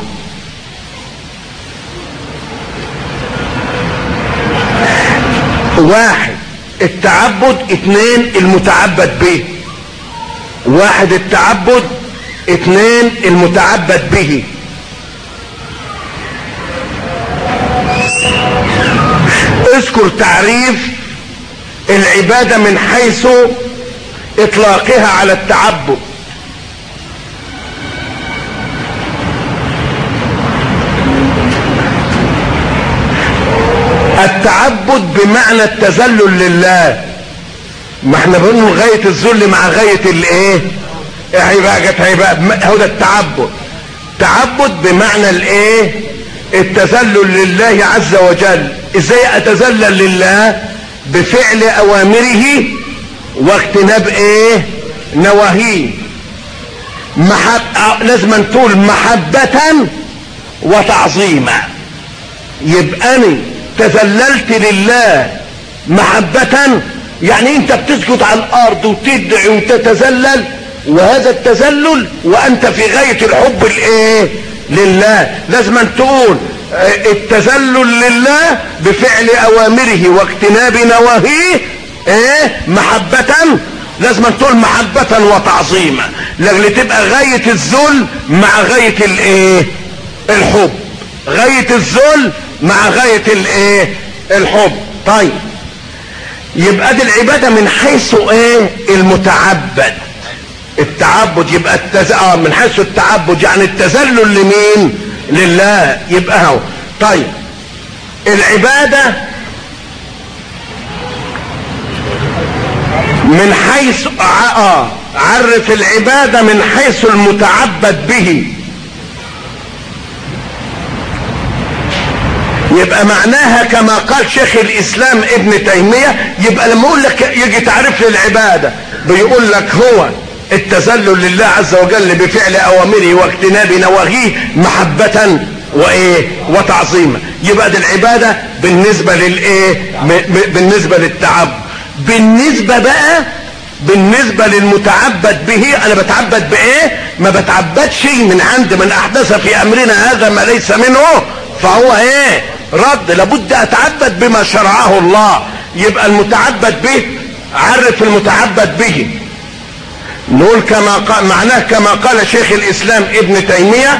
واحد التعبد اثنين المتعبد به واحد التعبد اثنين المتعبد به اذكر تعريف العبادة من حيث اطلاقها على التعبد التعبد بمعنى التذلل لله ما احنا بنقول غاية الذل مع غاية الايه اهي بقى جت اهي بقى هو ده التعبد تعبد بمعنى الايه التذلل لله عز وجل ازاي اتذلل لله بفعل اوامره واجتناب ايه نواهيه محب... لازم تقول محبة وتعظيما يبقى انا تذللت لله محبة يعني انت بتسجد على الارض وتدعي وتتذلل وهذا التذلل وانت في غاية الحب الايه لله لازم تقول التذلل لله بفعل اوامره واجتناب نواهيه ايه محبة لازم تقول محبة وتعظيما لاجل تبقى غاية الذل مع غاية الايه الحب غاية الذل مع غاية الايه الحب طيب يبقى دي العبادة من حيث ايه المتعبد التعبد يبقى التز... آه من حيث التعبد يعني التذلل لمين لله يبقى هو طيب العبادة من حيث آه عرف العبادة من حيث المتعبد به يبقى معناها كما قال شيخ الاسلام ابن تيمية يبقى لما اقول لك يجي تعرف لي العبادة بيقول لك هو التذلل لله عز وجل بفعل اوامره واجتناب نواهيه محبة وايه وتعظيما يبقى دي العبادة بالنسبة للايه بالنسبة للتعبد بالنسبة بقى بالنسبة للمتعبد به انا بتعبد بايه ما بتعبدش من عند من احدث في امرنا هذا ما ليس منه فهو ايه رد لابد اتعبد بما شرعه الله يبقى المتعبد به عرف المتعبد به نقول كما قال معناه كما قال شيخ الاسلام ابن تيمية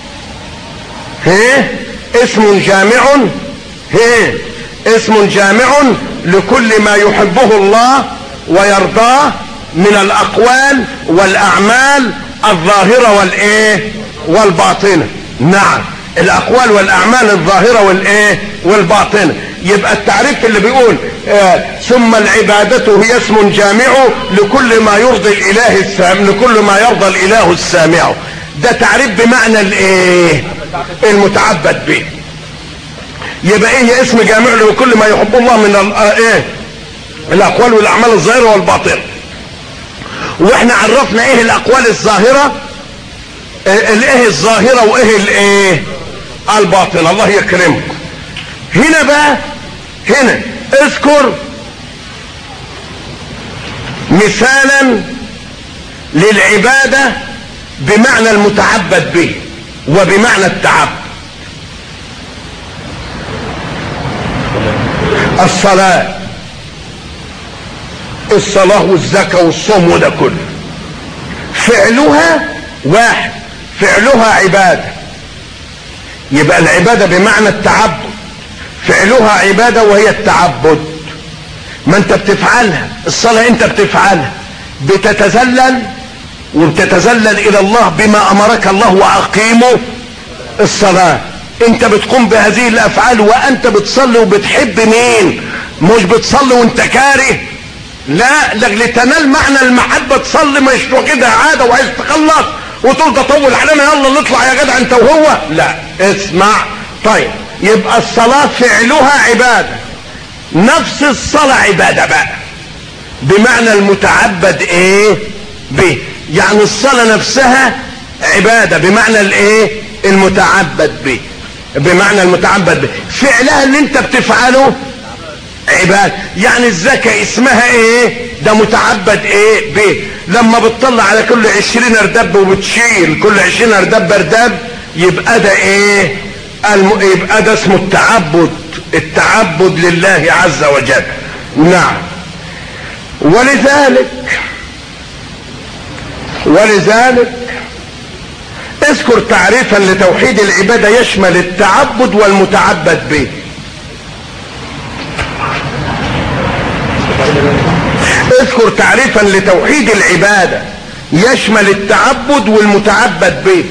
هي اسم جامع هي اسم جامع لكل ما يحبه الله ويرضاه من الاقوال والاعمال الظاهرة والايه والباطنة نعم الاقوال والاعمال الظاهرة والايه والباطنة يبقى التعريف اللي بيقول آه ثم العبادة هي اسم جامع لكل ما يرضي الاله السامع لكل ما يرضى الاله السامع ده تعريف بمعنى الايه المتعبد به يبقى ايه اسم جامع لكل ما يحب الله من ايه الاقوال والاعمال الظاهرة والباطنة واحنا عرفنا ايه الاقوال الظاهرة الايه الظاهرة وايه الايه الباطنة الله يكرمكم هنا بقى هنا اذكر مثالا للعبادة بمعنى المتعبد به وبمعنى التعبد الصلاة الصلاة والزكاة والصوم وده كله فعلها واحد فعلها عبادة يبقى العبادة بمعنى التعبد فعلها عبادة وهي التعبد ما انت بتفعلها الصلاة انت بتفعلها بتتذلل وبتتذلل الى الله بما امرك الله واقيموا الصلاة انت بتقوم بهذه الافعال وانت بتصلي وبتحب مين مش بتصلي وانت كاره لا لتنال معنى المحبة تصلي مش كده عادة وعايز تخلص وتقول تطول علينا يلا نطلع يا جدع انت وهو لا اسمع طيب يبقى الصلاة فعلها عبادة نفس الصلاة عبادة بقى بمعنى المتعبد ايه به يعني الصلاة نفسها عبادة بمعنى الايه المتعبد به بمعنى المتعبد به فعلها اللي انت بتفعله عبادة يعني الزكاة اسمها ايه ده متعبد ايه به لما بتطلع على كل عشرين اردب وبتشيل كل عشرين اردب اردب يبقى ده ايه الم... يبقى ده اسمه التعبد التعبد لله عز وجل نعم ولذلك ولذلك اذكر تعريفا لتوحيد العبادة يشمل التعبد والمتعبد به اذكر تعريفا لتوحيد العبادة يشمل التعبد والمتعبد به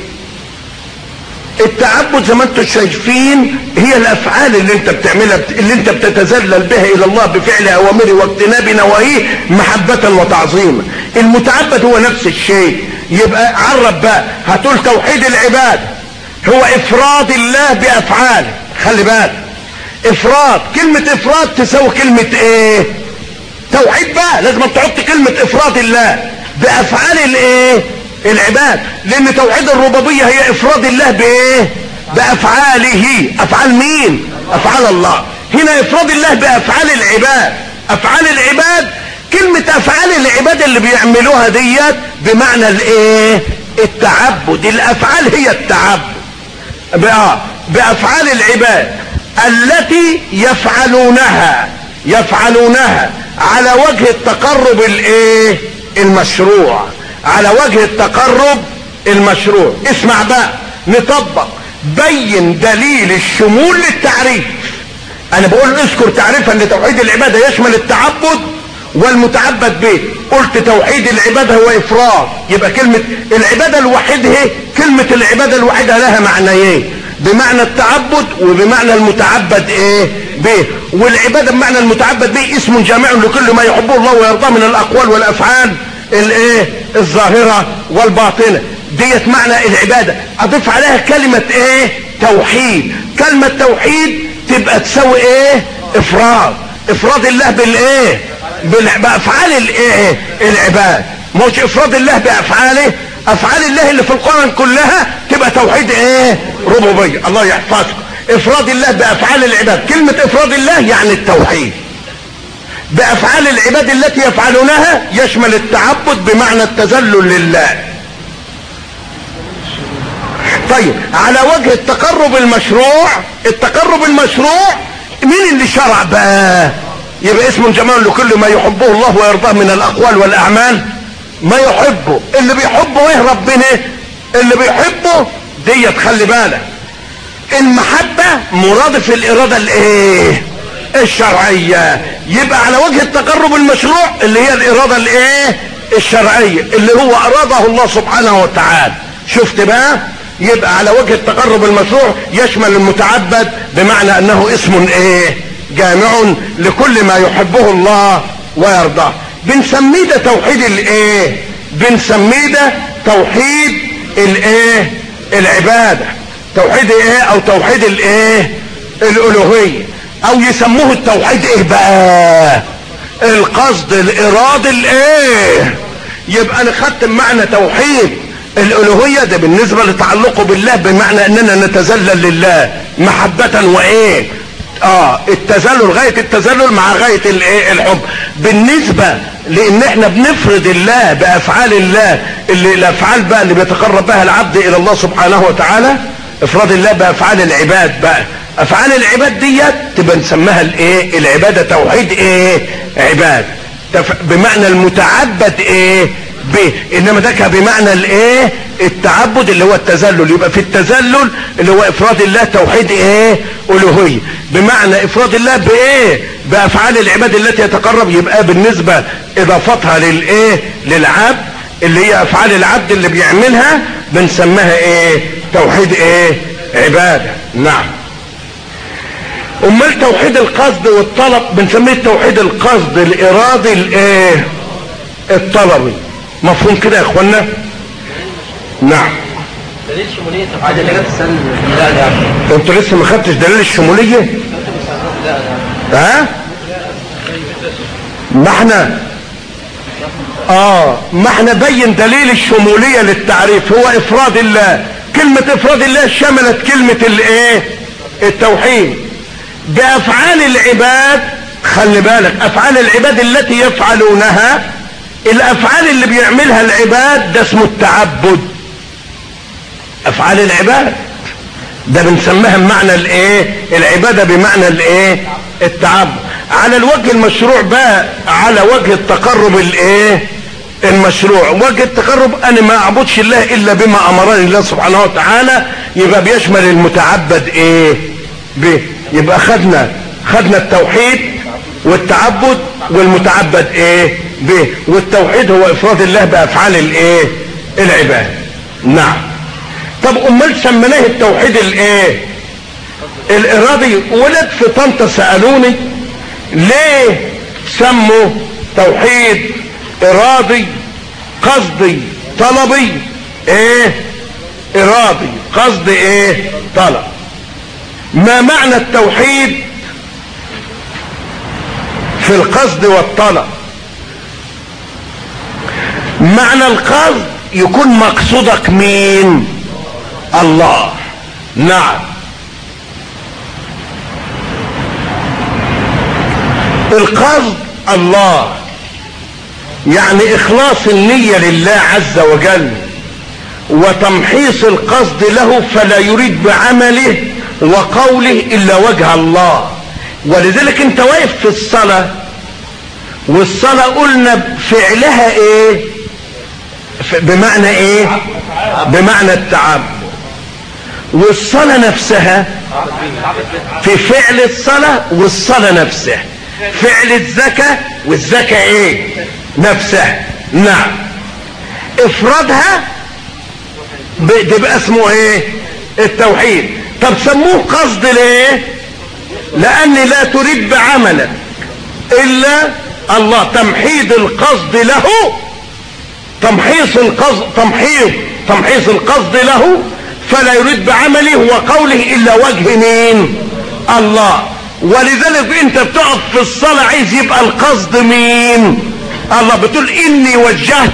التعبد زي ما انتم شايفين هي الافعال اللي انت بتعملها اللي انت بتتذلل بها الى الله بفعل اوامره واجتناب نواهيه محبة وتعظيما المتعبد هو نفس الشيء يبقى عرب بقى هتقول توحيد العباد هو افراد الله بافعاله خلي بالك افراد كلمة افراد تساوي كلمة ايه توحيد بقى لازم تحط كلمة افراد الله بافعال الايه العباد لان توحيد الربوبية هي افراد الله بايه بافعاله افعال مين افعال الله هنا افراد الله بافعال العباد افعال العباد كلمة افعال العباد اللي بيعملوها ديت بمعنى الايه التعبد الافعال هي التعبد بقى بافعال العباد التي يفعلونها يفعلونها على وجه التقرب الايه المشروع على وجه التقرب المشروع اسمع بقى نطبق بين دليل الشمول للتعريف انا بقول اذكر تعريفا لتوحيد العبادة يشمل التعبد والمتعبد به قلت توحيد العبادة هو افراد يبقى كلمة العبادة الوحيدة هي كلمة العبادة الوحيدة لها معنيين بمعنى التعبد وبمعنى المتعبد ايه به والعبادة بمعنى المتعبد به اسم جامع لكل ما يحبه الله ويرضاه من الاقوال والافعال الايه الظاهرة والباطنة ديت معنى العبادة اضيف عليها كلمة ايه توحيد كلمة توحيد تبقى تساوي ايه افراد افراد الله بالايه بافعال الايه العباد مش افراد الله بافعاله افعال الله اللي في القرآن كلها تبقى توحيد ايه ربوبية الله يحفظكم افراد الله بافعال العباد كلمة افراد الله يعني التوحيد بافعال العباد التي يفعلونها يشمل التعبد بمعنى التذلل لله طيب على وجه التقرب المشروع التقرب المشروع مين اللي شرع بقى يبقى اسم جمال لكل ما يحبه الله ويرضاه من الاقوال والاعمال ما يحبه اللي بيحبه ايه ربنا اللي بيحبه ديت خلي بالك المحبة مرادف الاراده الايه الشرعية يبقى على وجه التقرب المشروع اللي هي الاراده الايه الشرعية اللي هو اراده الله سبحانه وتعالى شفت بقى يبقى على وجه التقرب المشروع يشمل المتعبد بمعنى انه اسم ايه جامع لكل ما يحبه الله ويرضاه بنسميه ده توحيد الايه بنسميه ده توحيد الايه العبادة توحيد ايه او توحيد الايه الالوهية او يسموه التوحيد ايه بقى القصد الاراد الايه يبقى انا خدت معنى توحيد الالوهية ده بالنسبة لتعلقه بالله بمعنى اننا نتذلل لله محبة وايه اه التذلل غاية التذلل مع غاية الايه الحب بالنسبة لان احنا بنفرض الله بافعال الله اللي الافعال بقى اللي بيتقرب بها العبد الى الله سبحانه وتعالى افراد الله بافعال العباد بقى افعال العباد ديت تبقى نسميها الايه العبادة توحيد ايه عباد تف... بمعنى المتعبد ايه به انما ده كان بمعنى الايه التعبد اللي هو التذلل يبقى في التذلل اللي هو افراد الله توحيد ايه الوهيه بمعنى افراد الله بايه بافعال العباد التي يتقرب يبقى بالنسبه اضافتها للايه للعبد اللي هي افعال العبد اللي بيعملها بنسميها ايه توحيد ايه عباده نعم امال توحيد القصد والطلب بنسميه توحيد القصد الارادي الايه الطلبي مفهوم كده يا اخوانا نعم دليل شمولية تفعيل اللي جت السنة لا لا انتوا لسه ما خدتش دليل الشموليه ها ما احنا اه ما احنا بين دليل الشموليه للتعريف هو افراد الله كلمه افراد الله شملت كلمه الايه التوحيد بافعال العباد خلي بالك افعال العباد التي يفعلونها الافعال اللي بيعملها العباد ده اسمه التعبد افعال العباد ده بنسميها بمعنى الايه العبادة بمعنى الايه التعبد على الوجه المشروع بقى على وجه التقرب الايه المشروع وجه التقرب انا ما اعبدش الله الا بما امرني الله سبحانه وتعالى يبقى بيشمل المتعبد ايه به يبقى خدنا خدنا التوحيد والتعبد والمتعبد ايه به والتوحيد هو افراد الله بافعال الايه العباد نعم طب امال سميناه التوحيد الايه الارادي ولد في طنطا سالوني ليه سموا توحيد ارادي قصدي طلبي ايه ارادي قصد ايه طلب ما معنى التوحيد في القصد والطلب معنى القصد يكون مقصودك مين الله نعم القصد الله يعني اخلاص النية لله عز وجل وتمحيص القصد له فلا يريد بعمله وقوله الا وجه الله ولذلك انت واقف في الصلاة والصلاة قلنا فعلها ايه بمعنى ايه بمعنى التعبد والصلاة نفسها في فعل الصلاة والصلاة نفسها فعل الزكاة والزكاة ايه نفسها نعم افرادها تبقى اسمه ايه التوحيد طب سموه قصد ليه لان لا تريد بعملك الا الله تمحيض القصد له تمحيص القصد تمحيض تمحيص القصد له فلا يريد بعمله وقوله الا وجه مين الله ولذلك انت بتقف في الصلاة عايز يبقى القصد مين الله بتقول اني وجهت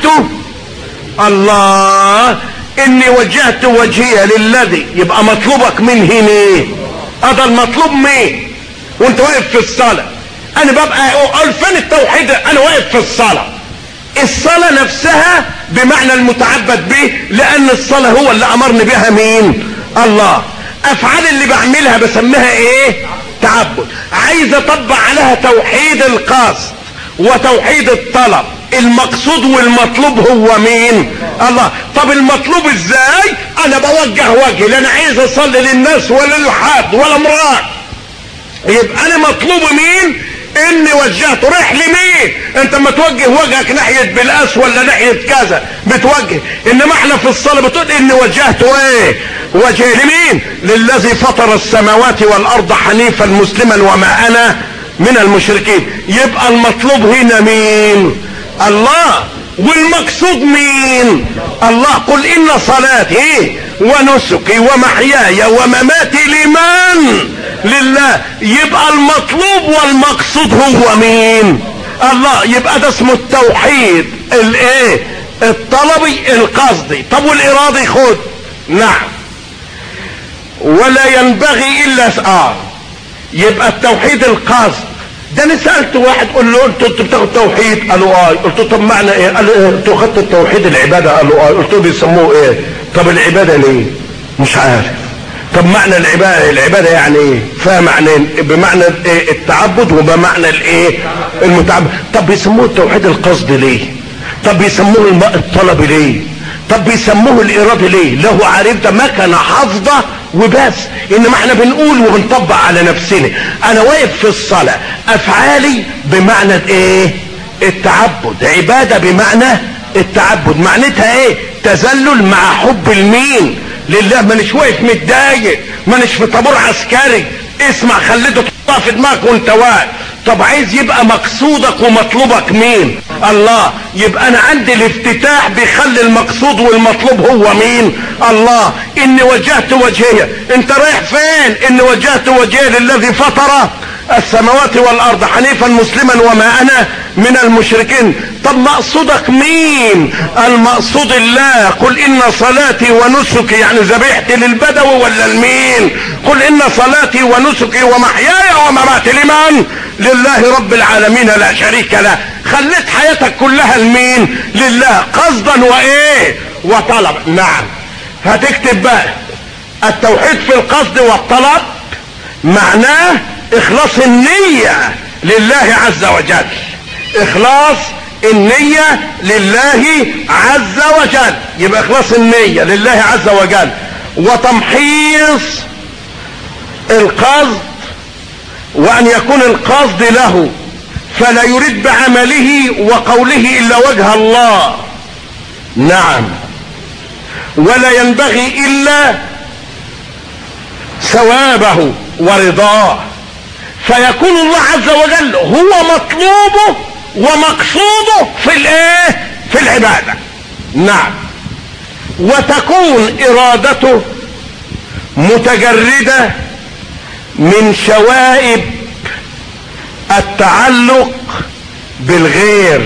الله اني وجهت وجهي للذي يبقى مطلوبك من هنا هذا المطلوب مين وانت واقف في الصلاة انا ببقى اقول فين التوحيد انا واقف في الصلاة الصلاة نفسها بمعنى المتعبد به لان الصلاة هو اللي امرني بها مين الله افعال اللي بعملها بسميها ايه تعبد عايز اطبق عليها توحيد القصد وتوحيد الطلب المقصود والمطلوب هو مين الله طب المطلوب ازاي انا بوجه وجهي لا انا عايز اصلي للناس ولا لحد ولا امرأة يبقى انا مطلوب مين اني وجهته رايح لمين انت ما توجه وجهك ناحية بالاس ولا ناحية كذا بتوجه انما احنا في الصلاة بتقول اني وجهته ايه وجهي لمين للذي فطر السماوات والارض حنيفا مسلما وما انا من المشركين يبقى المطلوب هنا مين الله والمقصود مين الله قل ان صلاتي ونسكي ومحياي ومماتي لمن لله يبقى المطلوب والمقصود هو مين الله يبقى ده اسمه التوحيد الايه الطلبي القصدي طب والارادي خد نعم ولا ينبغي الا اه يبقى التوحيد القصد ده انا سالت واحد قول له انتوا انتوا بتاخدوا توحيد قالوا اه قلت له طب معنى ايه قال إيه؟ انتوا خدتوا التوحيد العباده قالوا اه قلت له بيسموه ايه طب العباده ليه مش عارف طب معنى العباده العباده يعني ايه فيها معنيين بمعنى ايه التعبد وبمعنى الايه المتعبد طب بيسموه التوحيد القصد ليه طب بيسموه الم- الطلب ليه طب بيسموه الاراده ليه له عارف ده مكنه حافظه وبس انما احنا بنقول وبنطبق على نفسنا انا واقف في الصلاه افعالي بمعنى ايه التعبد عباده بمعنى التعبد معناتها ايه تذلل مع حب المين لله مانيش واقف متضايق مانيش في طابور عسكري اسمع خليته تحطها في دماغك وانت واقف طب عايز يبقى مقصودك ومطلوبك مين الله يبقى انا عندي الافتتاح بيخلي المقصود والمطلوب هو مين الله اني وجهت وجهي انت رايح فين اني وجهت وجهي للذي فطر السماوات والارض حنيفا مسلما وما انا من المشركين طب مقصودك مين المقصود الله قل ان صلاتي ونسكي يعني ذبيحتي للبدوي ولا لمين قل ان صلاتي ونسكي ومحياي ومماتي لمن لله رب العالمين لا شريك له خليت حياتك كلها لمين لله قصدا وايه وطلب نعم هتكتب بقى التوحيد في القصد والطلب معناه اخلاص النية لله عز وجل اخلاص النية لله عز وجل يبقى اخلاص النية لله عز وجل وتمحيص القصد وان يكون القصد له فلا يريد بعمله وقوله الا وجه الله نعم ولا ينبغي الا ثوابه ورضاه فيكون الله عز وجل هو مطلوبه ومقصوده في الايه في العباده نعم وتكون ارادته متجردة من شوائب التعلق بالغير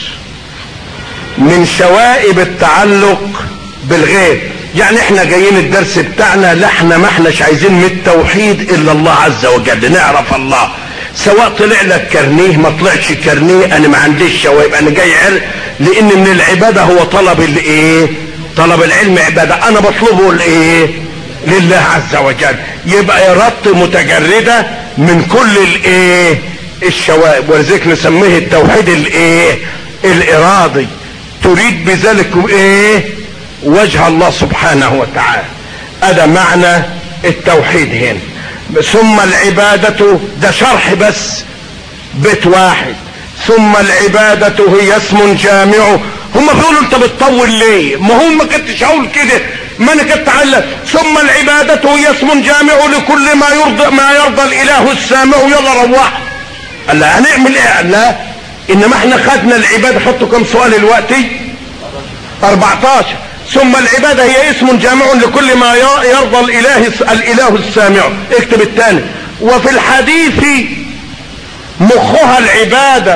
من شوائب التعلق بالغير يعني احنا جايين الدرس بتاعنا لا احنا ما احناش عايزين من التوحيد الا الله عز وجل نعرف الله سواء طلع لك كرنيه ما طلعش كرنيه انا ما عنديش شوائب انا جاي علم لان من العبادة هو طلب الايه طلب العلم عبادة انا بطلبه الايه لله عز وجل يبقى ارادتي متجردة من كل الايه الشوائب ولذلك نسميه التوحيد الايه الارادي تريد بذلك ايه وجه الله سبحانه وتعالى هذا معنى التوحيد هنا ثم العبادة ده شرح بس بيت واحد ثم العبادة هي اسم جامع هم بيقولوا انت بتطول ليه ما هم ما كنتش اقول كده ما انا كنت علق ثم العبادة هي اسم جامع لكل ما يرضى ما يرضى الاله السامع يلا روح قال لا هنعمل ايه قال لا انما احنا خدنا العبادة حطوا كم سؤال دلوقتي 14 ثم العبادة هي اسم جامع لكل ما يرضى الاله الاله السامع اكتب الثاني وفي الحديث مخها العبادة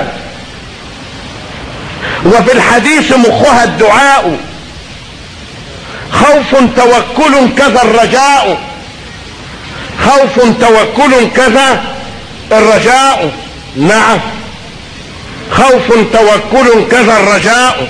وفي الحديث مخها الدعاء خوف توكل كذا الرجاء خوف توكل كذا الرجاء نعم خوف توكل كذا الرجاء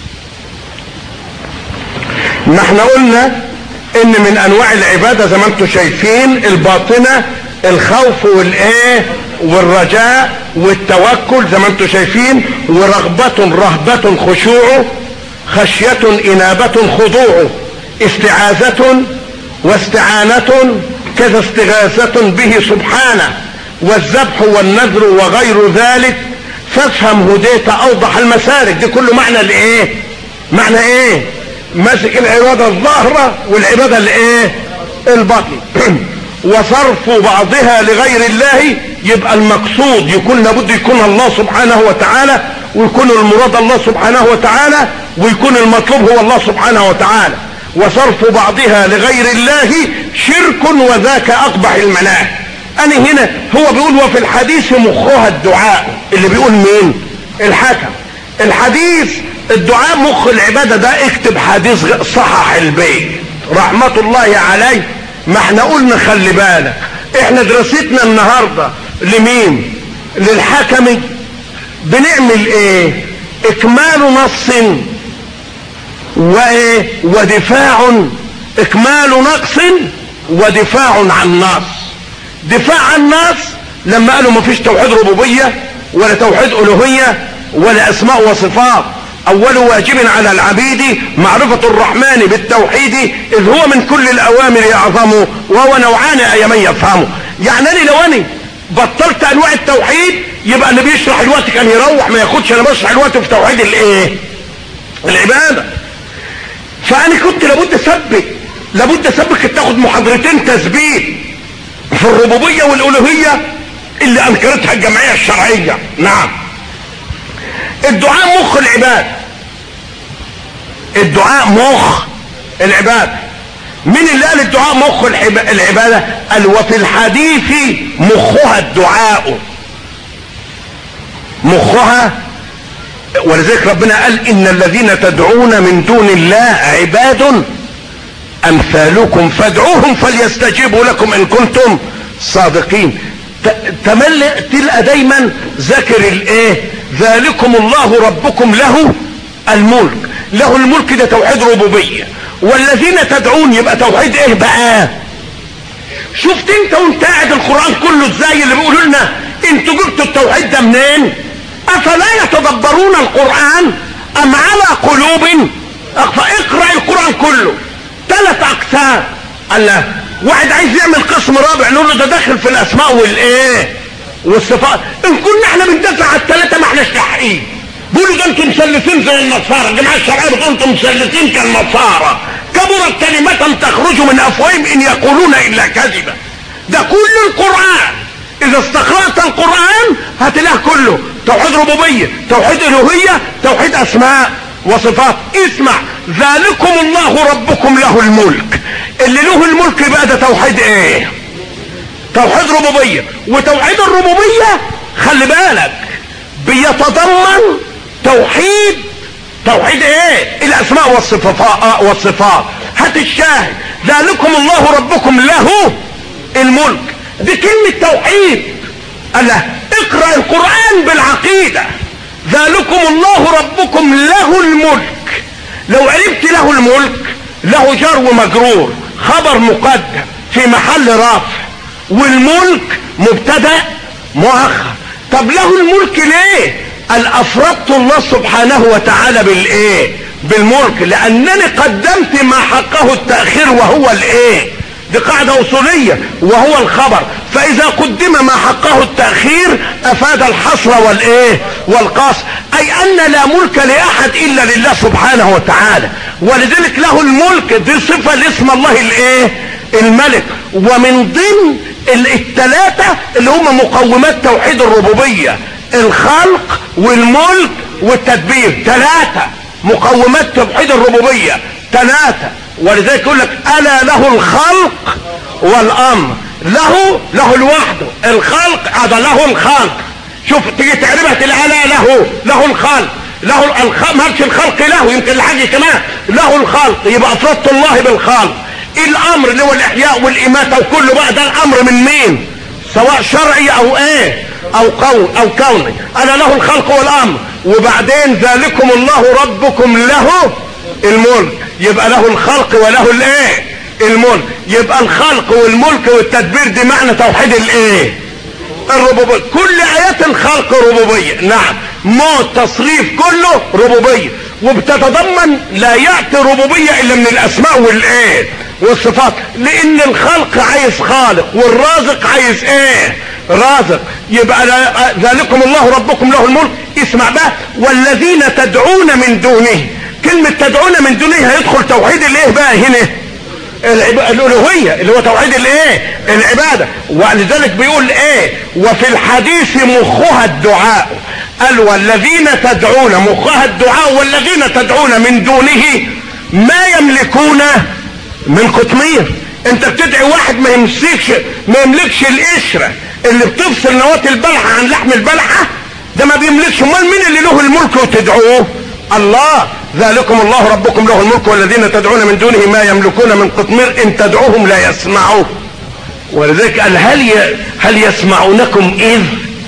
ما احنا قلنا ان من انواع العبادة زي ما انتم شايفين الباطنة الخوف والايه والرجاء والتوكل زي ما انتم شايفين ورغبة رهبة خشوع خشية انابة خضوع استعاذة واستعانة كذا استغاثة به سبحانه والذبح والنذر وغير ذلك فافهم هديت اوضح المسالك دي كله معنى الايه معنى ايه ماسك العبادة الظاهرة والعبادة الايه البطن وصرف بعضها لغير الله يبقى المقصود يكون لابد يكون الله سبحانه وتعالى ويكون المراد الله سبحانه وتعالى ويكون المطلوب هو الله سبحانه وتعالى وصرف بعضها لغير الله شرك وذاك اقبح المناه انا هنا هو بيقول وفي الحديث مخها الدعاء اللي بيقول مين الحكم الحديث الدعاء مخ العبادة ده اكتب حديث صحح البيت رحمة الله عليه ما احنا قلنا خلي بالك احنا دراستنا النهاردة لمين للحكم بنعمل ايه اكمال نص وايه ودفاع اكمال نقص ودفاع عن نص دفاع عن الناس لما قالوا ما فيش توحيد ربوبية ولا توحيد الوهية ولا اسماء وصفات اول واجب على العبيد معرفة الرحمن بالتوحيد اذ هو من كل الاوامر يعظم وهو نوعان اي من يفهمه يعني انا لو انا بطلت انواع التوحيد يبقى اللي بيشرح الوقت كان يروح ما ياخدش انا بشرح الوقت في توحيد الايه العبادة فانا كنت لابد اثبت لابد اثبت تاخد محاضرتين تثبيت في الربوبية والالوهية اللي انكرتها الجمعية الشرعية نعم الدعاء مخ العباد الدعاء مخ العباد مين اللي قال الدعاء مخ العبادة قال وفي الحديث مخها الدعاء مخها ولذلك ربنا قال ان الذين تدعون من دون الله عباد امثالكم فادعوهم فليستجيبوا لكم ان كنتم صادقين تملئ تلقى دايما ذكر الايه ذلكم الله ربكم له الملك له الملك ده توحيد ربوبيه والذين تدعون يبقى توحيد ايه بقى شفت انت وانت قاعد القران كله ازاي اللي بيقولوا لنا انتوا جبتوا التوحيد ده منين افلا يتدبرون القران ام على قلوب اقرا القران كله ثلاث اقسام الله واحد عايز يعمل قسم رابع نقول له ده داخل في الاسماء والايه والصفات ان كنا احنا بندافع على الثلاثه ما احناش لاحقين بيقولوا ده انتم مسلسين زي النصارى الجماعه الشرعيه بتقول انتم مسلسين كالنصارى كبرت كلمة تخرج من افواههم ان يقولون الا كذبا ده كل القران اذا استقرأت القرآن هتلاقيه كله توحيد ربوبية توحيد الوهية توحيد اسماء وصفات اسمع ذلكم الله ربكم له الملك اللي له الملك بقى ده توحيد ايه توحيد ربوبية وتوحيد الربوبية خلي بالك بيتضمن توحيد توحيد ايه الاسماء والصفات والصفات هات الشاهد ذلكم الله ربكم له الملك دي كلمة توحيد الله اقرأ القرآن بالعقيدة ذلكم الله ربكم له الملك لو عرفت له الملك له جر ومجرور خبر مقدم في محل رافع والملك مبتدا مؤخر طب له الملك ليه قال افردت الله سبحانه وتعالى بالايه بالملك لانني قدمت ما حقه التاخير وهو الايه دي قاعدة اصولية وهو الخبر فاذا قدم ما حقه التأخير افاد الحصر والايه والقصر اي ان لا ملك لاحد الا لله سبحانه وتعالى ولذلك له الملك دي صفة لاسم الله الايه الملك ومن ضمن الثلاثة اللي هم مقومات توحيد الربوبية الخلق والملك والتدبير ثلاثة مقومات توحيد الربوبية ثلاثة ولذلك يقول لك الا له الخلق والامر له له لوحده الخلق هذا له الخلق شوف تيجي تعرفها تلاقي الا له له الخلق له الخلق ما قالش الخلق له يمكن الحاجه كمان له الخلق يبقى افردت الله بالخلق الامر اللي هو الاحياء والاماته وكله بقى ده الامر من مين سواء شرعي او ايه او قول او كوني انا له الخلق والامر وبعدين ذلكم الله ربكم له الملك يبقى له الخلق وله الايه الملك يبقى الخلق والملك والتدبير دي معنى توحيد الايه الربوبية كل ايات الخلق ربوبية نعم موت تصريف كله ربوبية وبتتضمن لا يأتي ربوبية الا من الاسماء والايه والصفات لان الخلق عايز خالق والرازق عايز ايه رازق يبقى ذلكم الله ربكم له الملك اسمع بقى والذين تدعون من دونه كلمة تدعون من دونه هيدخل توحيد الايه بقى هنا الالوهية اللي هو توحيد الايه العبادة ولذلك بيقول ايه وفي الحديث مخها الدعاء قال والذين تدعون مخها الدعاء والذين تدعون من دونه ما يملكون من قطمير انت بتدعي واحد ما يمسكش ما يملكش القشرة اللي بتفصل نواة البلحة عن لحم البلحة ده ما بيملكش امال مين اللي له الملك وتدعوه الله ذلكم الله ربكم له الملك والذين تدعون من دونه ما يملكون من قطمير ان تدعوهم لا يسمعوا ولذلك قال هل ي... هل يسمعونكم اذ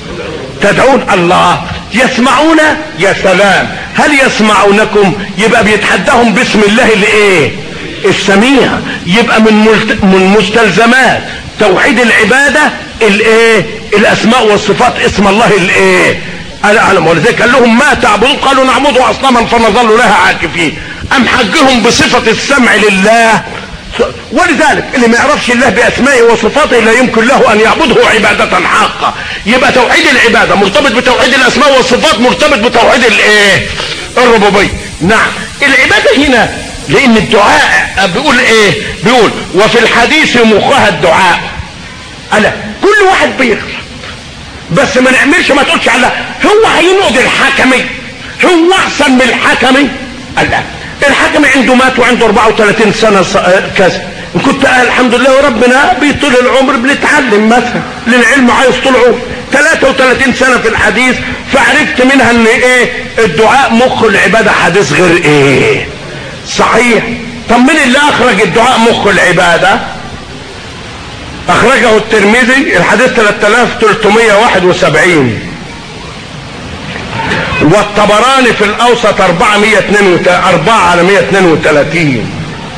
تدعون الله يسمعون يا سلام هل يسمعونكم يبقى بيتحداهم باسم الله الايه السميع يبقى من ملت... من مستلزمات توحيد العباده الايه الاسماء والصفات اسم الله الايه انا اعلم ولذلك قال لهم ما تعبدون قالوا نعبد اصناما فنظل لها عاكفين ام حجهم بصفة السمع لله ولذلك اللي ما يعرفش الله باسمائه وصفاته لا يمكن له ان يعبده عبادة حقة يبقى توحيد العبادة مرتبط بتوحيد الاسماء والصفات مرتبط بتوحيد الايه الربوبية نعم العبادة هنا لان الدعاء بيقول ايه بيقول وفي الحديث مخها الدعاء الا كل واحد بيقرأ بس ما نعملش ما تقولش على هو هينقض الحكمي هو احسن من الحكمي قال لا الحكمي عنده مات وعنده 34 سنة كذا كنت الحمد لله ربنا بيطول العمر بنتعلم مثلا للعلم عايز طول عمر 33 سنة في الحديث فعرفت منها ان ايه الدعاء مخ العبادة حديث غير ايه صحيح طب مين اللي اخرج الدعاء مخ العبادة اخرجه الترمذي الحديث 3371 والطبراني في الاوسط 4 على 132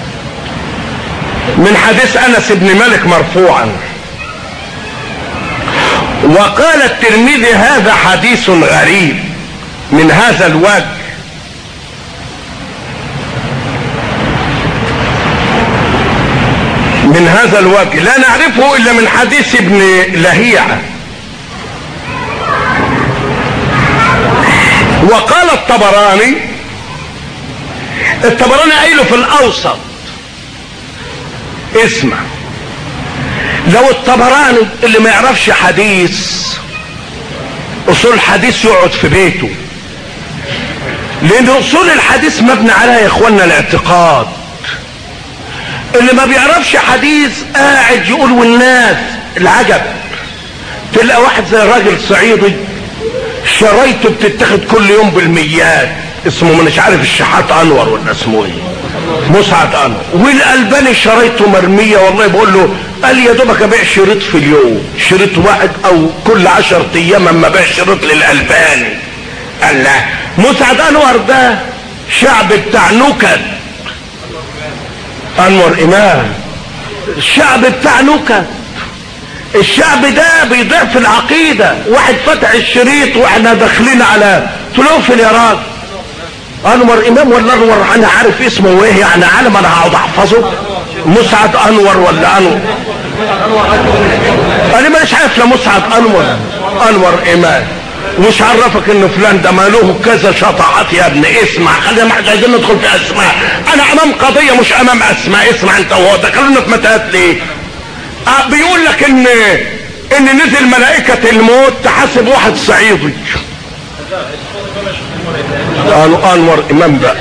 من حديث انس بن مالك مرفوعا وقال الترمذي هذا حديث غريب من هذا الوجه من هذا الوجه لا نعرفه الا من حديث ابن لهيعة وقال الطبراني الطبراني قايله في الاوسط اسمع لو الطبراني اللي ما يعرفش حديث اصول الحديث يقعد في بيته لان اصول الحديث مبني عليها يا اخوانا الاعتقاد اللي ما بيعرفش حديث قاعد يقول والناس العجب تلقى واحد زي راجل صعيدي شرايطه بتتاخد كل يوم بالميات اسمه مش عارف الشحات انور ولا اسمه ايه مسعد انور والالباني شرايطه مرميه والله بقول له قال يا دوبك ابيع شريط في اليوم شريط واحد او كل عشر ايام اما ابيع شريط للالباني قال لا مسعد انور ده شعب بتاع نكت انور امام الشعب بتاع نكت الشعب ده بيضيع في العقيدة واحد فتح الشريط واحنا داخلين على تلوفل يا راجل انور امام ولا انور انا عارف اسمه ايه يعني عالم انا هقعد احفظه مسعد انور ولا انور انا مش عارف لا مسعد انور انور امام وش عرفك ان فلان ده ماله كذا شطحات يا ابني اسمع خلينا ما عايزين ندخل في اسماء انا امام قضيه مش امام اسماء اسمع انت وهو دخلنا في متاهات ليه آه بيقول لك ان ان نزل ملائكة الموت تحاسب واحد صعيدي قالوا انور امام بقى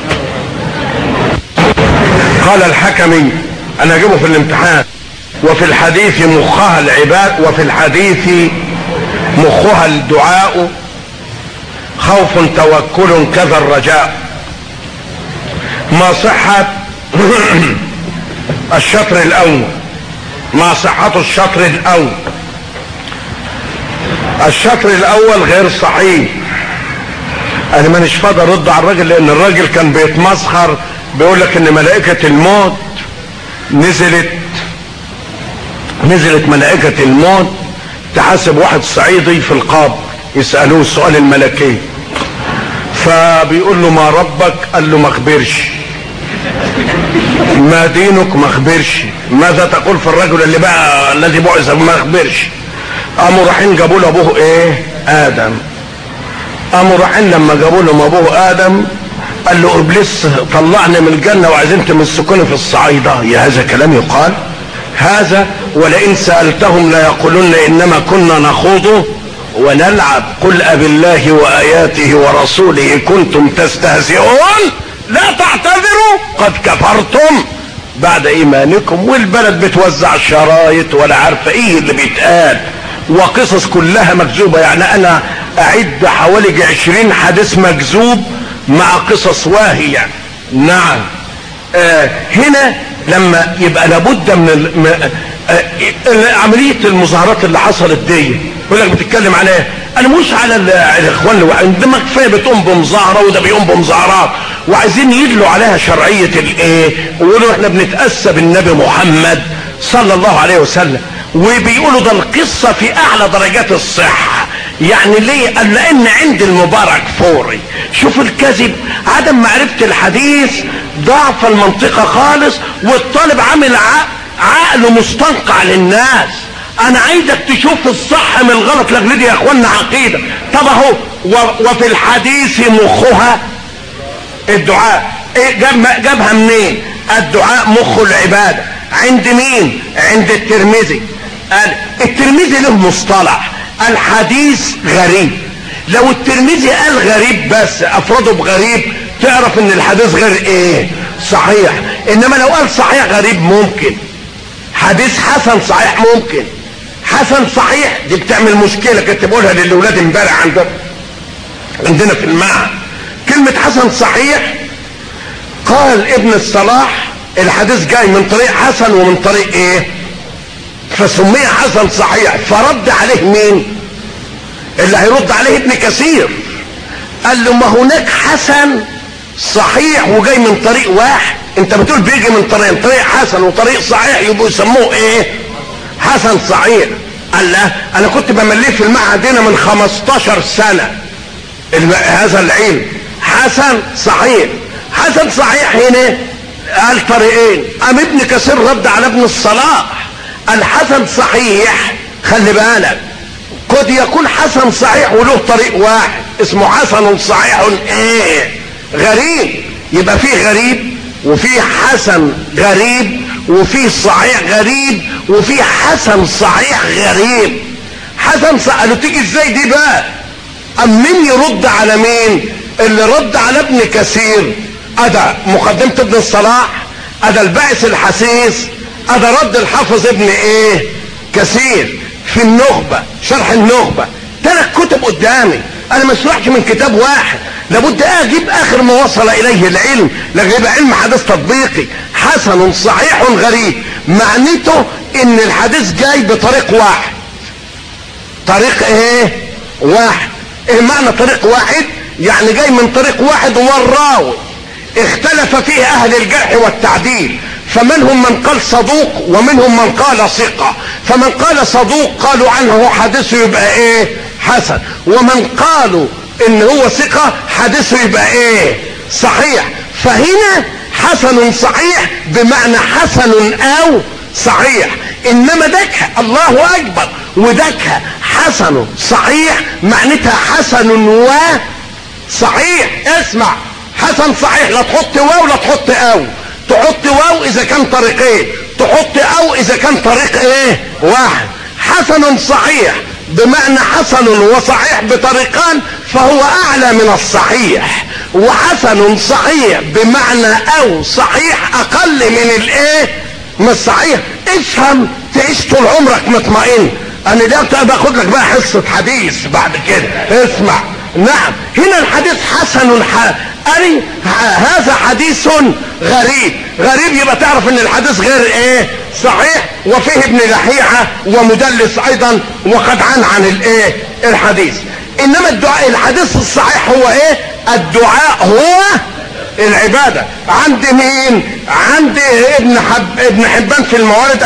قال الحكمي انا اجيبه في الامتحان وفي الحديث مخها العباد وفي الحديث مخها الدعاء خوف توكل كذا الرجاء ما صحة الشطر الاول ما صحة الشطر الاول الشطر الاول غير صحيح انا مانيش فاضي ارد على الراجل لان الراجل كان بيتمسخر بيقول لك ان ملائكة الموت نزلت نزلت ملائكة الموت تحاسب واحد صعيدي في القبر يسألوه السؤال الملكي فبيقول له ما ربك قال له ما خبرش ما دينك ما خبرش ماذا تقول في الرجل اللي بقى الذي بعث ما خبرش قاموا رايحين جابوا له ابوه ايه ادم قاموا رايحين لما جابوا لهم ابوه ادم قال له ابليس طلعني من الجنه وعايزين تمسكوني في الصعيده يا هذا كلام يقال هذا ولئن سالتهم ليقولن انما كنا نخوض ونلعب قل أب الله وآياته ورسوله كنتم تستهزئون لا تعتذروا قد كفرتم بعد إيمانكم والبلد بتوزع شرايط ولا عارفة إيه اللي بيتقال وقصص كلها مكذوبة يعني أنا أعد حوالي عشرين حديث مكذوب مع قصص واهية نعم آه هنا لما يبقى لابد من ال... م... آه عملية المظاهرات اللي حصلت دي يقول لك بتتكلم على ايه انا مش على الاخوان اللي عندما كفايه بتقوم بمظاهره وده بيقوم بمظاهرات وعايزين يدلوا عليها شرعيه الايه ويقولوا احنا بنتاسى بالنبي محمد صلى الله عليه وسلم وبيقولوا ده القصه في اعلى درجات الصحه يعني ليه قال لان عند المبارك فوري شوف الكذب عدم معرفه الحديث ضعف المنطقه خالص والطالب عامل عقله مستنقع للناس انا عايزك تشوف الصح من الغلط لاجل دي يا اخوانا عقيده طب اهو وفي الحديث مخها الدعاء إيه جاب جابها منين الدعاء مخ العباده عند مين عند الترمذي قال الترمذي له مصطلح الحديث غريب لو الترمذي قال غريب بس افرده بغريب تعرف ان الحديث غير ايه صحيح انما لو قال صحيح غريب ممكن حديث حسن صحيح ممكن حسن صحيح دي بتعمل مشكله كنت بقولها للاولاد امبارح عندنا عندنا في المعهد كلمه حسن صحيح قال ابن الصلاح الحديث جاي من طريق حسن ومن طريق ايه فسمي حسن صحيح فرد عليه مين اللي هيرد عليه ابن كثير قال له ما هناك حسن صحيح وجاي من طريق واحد انت بتقول بيجي من طريق طريق حسن وطريق صحيح يبقوا يسموه ايه حسن صحيح قال لا انا كنت بمليه في المعهد هنا من 15 سنه هذا العلم حسن صحيح حسن صحيح هنا قال طريقين قام ابن كثير رد على ابن الصلاح الحسن صحيح خلي بالك قد يكون حسن صحيح وله طريق واحد اسمه حسن صحيح ايه غريب يبقى فيه غريب وفيه حسن غريب وفيه صحيح غريب وفيه حسن صحيح غريب حسن صحيح قالوا تيجي ازاي دي بقى ام مين يرد على مين اللي رد على ابن كثير ادا مقدمة ابن الصلاح ادا البعث الحسيس ادا رد الحافظ ابن ايه كثير في النخبة شرح النخبة ثلاث كتب قدامي انا ما اسمعش من كتاب واحد لابد اجيب اخر ما وصل اليه العلم لغيب علم حديث تطبيقي حسن صحيح غريب معنيته ان الحديث جاي بطريق واحد طريق ايه واحد ايه معنى طريق واحد يعني جاي من طريق واحد والراوي اختلف فيه اهل الجرح والتعديل فمنهم من قال صدوق ومنهم من قال ثقة فمن قال صدوق قالوا عنه حديثه يبقى ايه حسن ومن قالوا ان هو ثقة حديثه يبقى ايه صحيح فهنا حسن صحيح بمعنى حسن او صحيح انما دكها الله اكبر ودكها حسن صحيح معناتها حسن و صحيح اسمع حسن صحيح لا تحط واو لا تحط او تحط واو اذا كان طريقين تحط او اذا كان طريق ايه واحد حسن صحيح بمعنى حسن وصحيح بطريقان فهو اعلى من الصحيح وحسن صحيح بمعنى او صحيح اقل من الايه من الصحيح افهم تعيش طول عمرك مطمئن انا ده باخد لك بقى حصة حديث بعد كده اسمع نعم هنا الحديث حسن ح... أري هذا حديث غريب غريب يبقى تعرف ان الحديث غير ايه صحيح وفيه ابن لحيحة ومدلس ايضا وقد عن عن الايه الحديث انما الدعاء الحديث الصحيح هو ايه الدعاء هو العبادة عند مين عند ابن حب ابن حبان في الموارد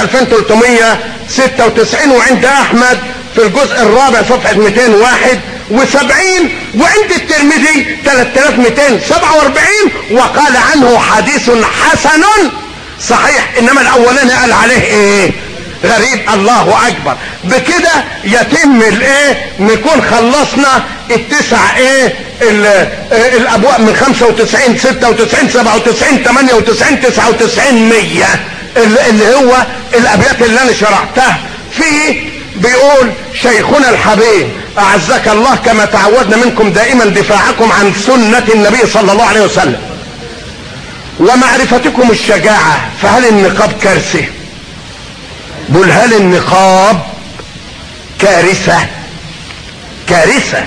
2396 وعند احمد في الجزء الرابع صفحة 201 وسبعين وعند الترمذي 3247 وقال عنه حديث حسن صحيح انما الاولاني قال عليه ايه غريب الله اكبر بكده يتم الايه نكون خلصنا التسع ايه الابواب من 95 96 97 98 99 100 اللي هو الابيات اللي انا شرحتها فيه بيقول شيخنا الحبيب اعزك الله كما تعودنا منكم دائما دفاعكم عن سنة النبي صلى الله عليه وسلم ومعرفتكم الشجاعة فهل النقاب كارثة بقول هل النقاب كارثة كارثة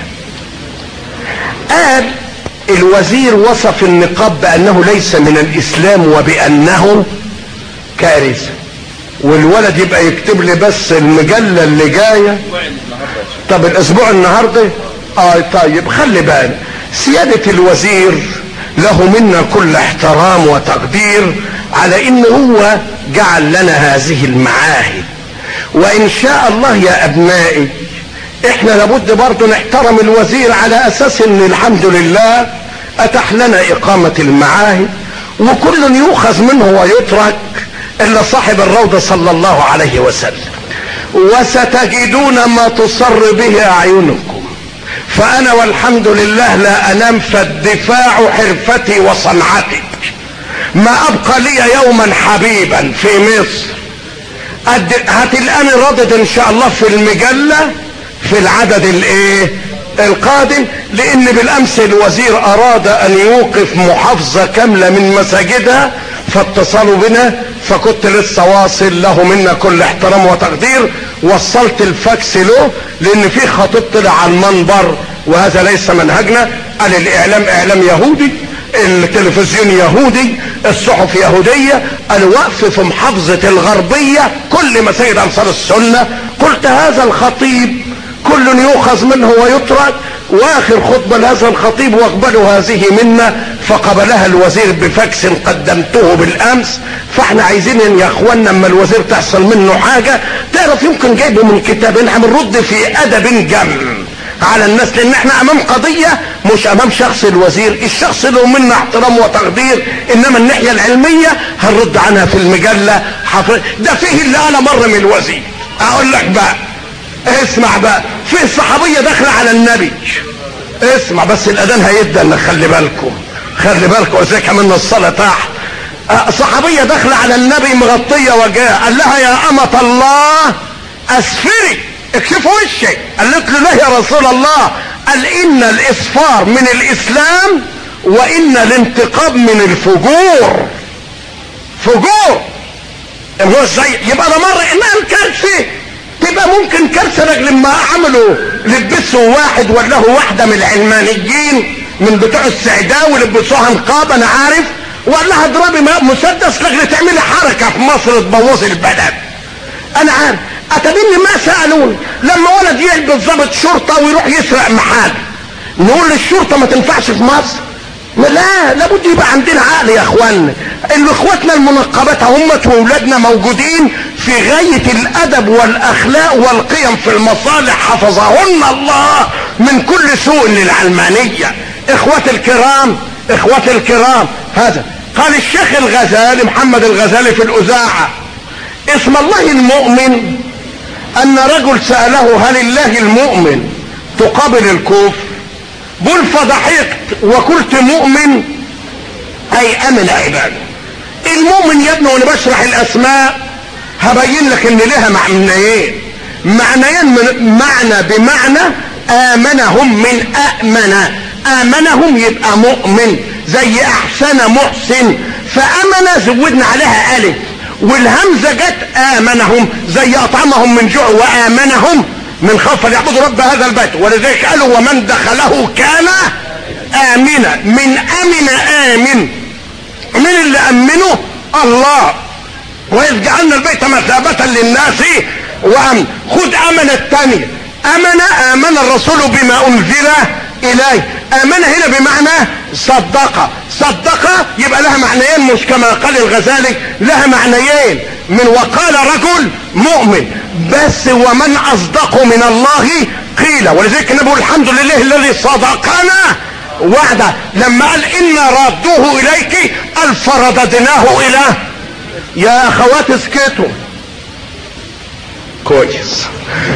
قال الوزير وصف النقاب بانه ليس من الاسلام وبانه كارثة والولد يبقى يكتب لي بس المجلة اللي جاية طب الاسبوع النهاردة اه طيب خلي بالك سيادة الوزير له منا كل احترام وتقدير على ان هو جعل لنا هذه المعاهد وان شاء الله يا ابنائي احنا لابد برضه نحترم الوزير على اساس ان الحمد لله اتاح لنا اقامة المعاهد وكل يؤخذ منه ويترك الا صاحب الروضة صلى الله عليه وسلم وستجدون ما تصر به اعينكم فانا والحمد لله لا انام فالدفاع حرفتي وصنعتي ما ابقى لي يوما حبيبا في مصر هتلقاني ردد ان شاء الله في المجلة في العدد الايه القادم لان بالامس الوزير اراد ان يوقف محافظة كاملة من مساجدها فاتصلوا بنا فكنت لسه واصل له منا كل احترام وتقدير وصلت الفاكس له لان في خطيب طلع على المنبر وهذا ليس منهجنا قال الاعلام اعلام يهودي التلفزيون يهودي الصحف يهودية الوقف في محافظة الغربية كل مساجد انصار السنة قلت هذا الخطيب كل يؤخذ منه ويترك واخر خطبة لهذا الخطيب واقبلوا هذه منا فقبلها الوزير بفاكس قدمته بالامس فاحنا عايزين ان يا اخوانا اما الوزير تحصل منه حاجة تعرف يمكن جايبه من كتاب احنا بنرد في ادب جم على الناس لان احنا امام قضية مش امام شخص الوزير الشخص له منا احترام وتقدير انما الناحية العلمية هنرد عنها في المجلة حفر... ده فيه اللي انا مر من الوزير اقول لك بقى اسمع بقى في صحابية داخلة على النبي اسمع بس الاذان هيبدا خلي بالكم خلي بالكم ازاي كمان الصلاة تحت أه صحابية داخلة على النبي مغطية وجاء قال لها يا أمة الله أسفري اكشف وشك قالت له لا يا رسول الله قال ان الاصفار من الاسلام وان الانتقام من الفجور فجور هو ازاي يبقى ده مره انها كارثه تبقى ممكن كارثه رجل لما عملوا لبسوا واحد وله واحده من العلمانيين من بتوع السعداوي لبسوها نقاب انا عارف وقال لها اضربي مسدس لاجل تعملي حركه في مصر تبوظي البلد انا عارف اتبني ما سالوني لما ولد يلبس ضابط شرطه ويروح يسرق محل نقول للشرطه ما تنفعش في مصر لا لابد يبقى عندنا عقل يا اخوانا اللي اخواتنا المنقبات هم واولادنا موجودين في غاية الادب والاخلاق والقيم في المصالح حفظهن الله من كل سوء للعلمانية اخوات الكرام اخوات الكرام هذا قال الشيخ الغزالي محمد الغزالي في الاذاعة اسم الله المؤمن ان رجل سأله هل الله المؤمن تقابل الكفر بل فضحكت وقلت مؤمن اي امن عباده المؤمن يا ابني وانا بشرح الاسماء هبين لك ان لها معنيين معنيين من معنى بمعنى امنهم من امن امنهم يبقى مؤمن زي احسن محسن فامن زودنا عليها الف والهمزه جت امنهم زي اطعمهم من جوع وامنهم من خوف فليعبدوا رب هذا البيت ولذلك قالوا ومن دخله كان امنا من امن امن من اللي امنه الله واذ جعلنا البيت مثابة للناس وامن خد امن الثانية امن امن الرسول بما انزل اليه امن هنا بمعنى صدق صدق يبقى لها معنيين مش كما قال الغزالي لها معنيين من وقال رجل مؤمن بس ومن اصدق من الله قيل ولذلك نقول الحمد لله الذي صدقنا وعده لما قال انا رادوه اليك قال فرددناه الى يا اخوات اسكتوا كويس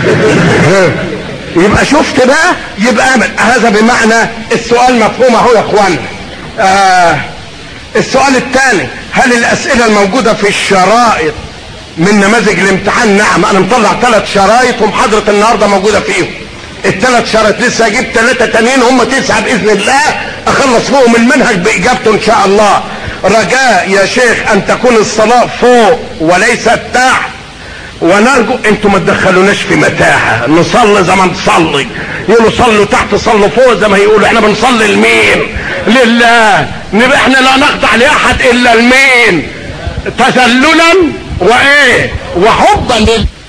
يبقى شفت بقى يبقى امن هذا بمعنى السؤال مفهوم اهو يا اخوانا آه السؤال الثاني هل الاسئله الموجوده في الشرائط من نماذج الامتحان نعم انا مطلع ثلاث شرايط ومحاضره النهارده موجوده فيهم الثلاث شرايط لسه اجيب ثلاثه تانيين هم تسعه باذن الله اخلص فوقهم المنهج باجابته ان شاء الله رجاء يا شيخ ان تكون الصلاه فوق وليست تحت ونرجو انتوا ما تدخلوناش في متاهه نصلي زي ما نصلي يقولوا صلوا تحت صلوا فوق زي ما يقولوا احنا بنصلي لمين لله نبقى احنا لا نخضع لاحد الا لمين تذللا وايه وحبا لله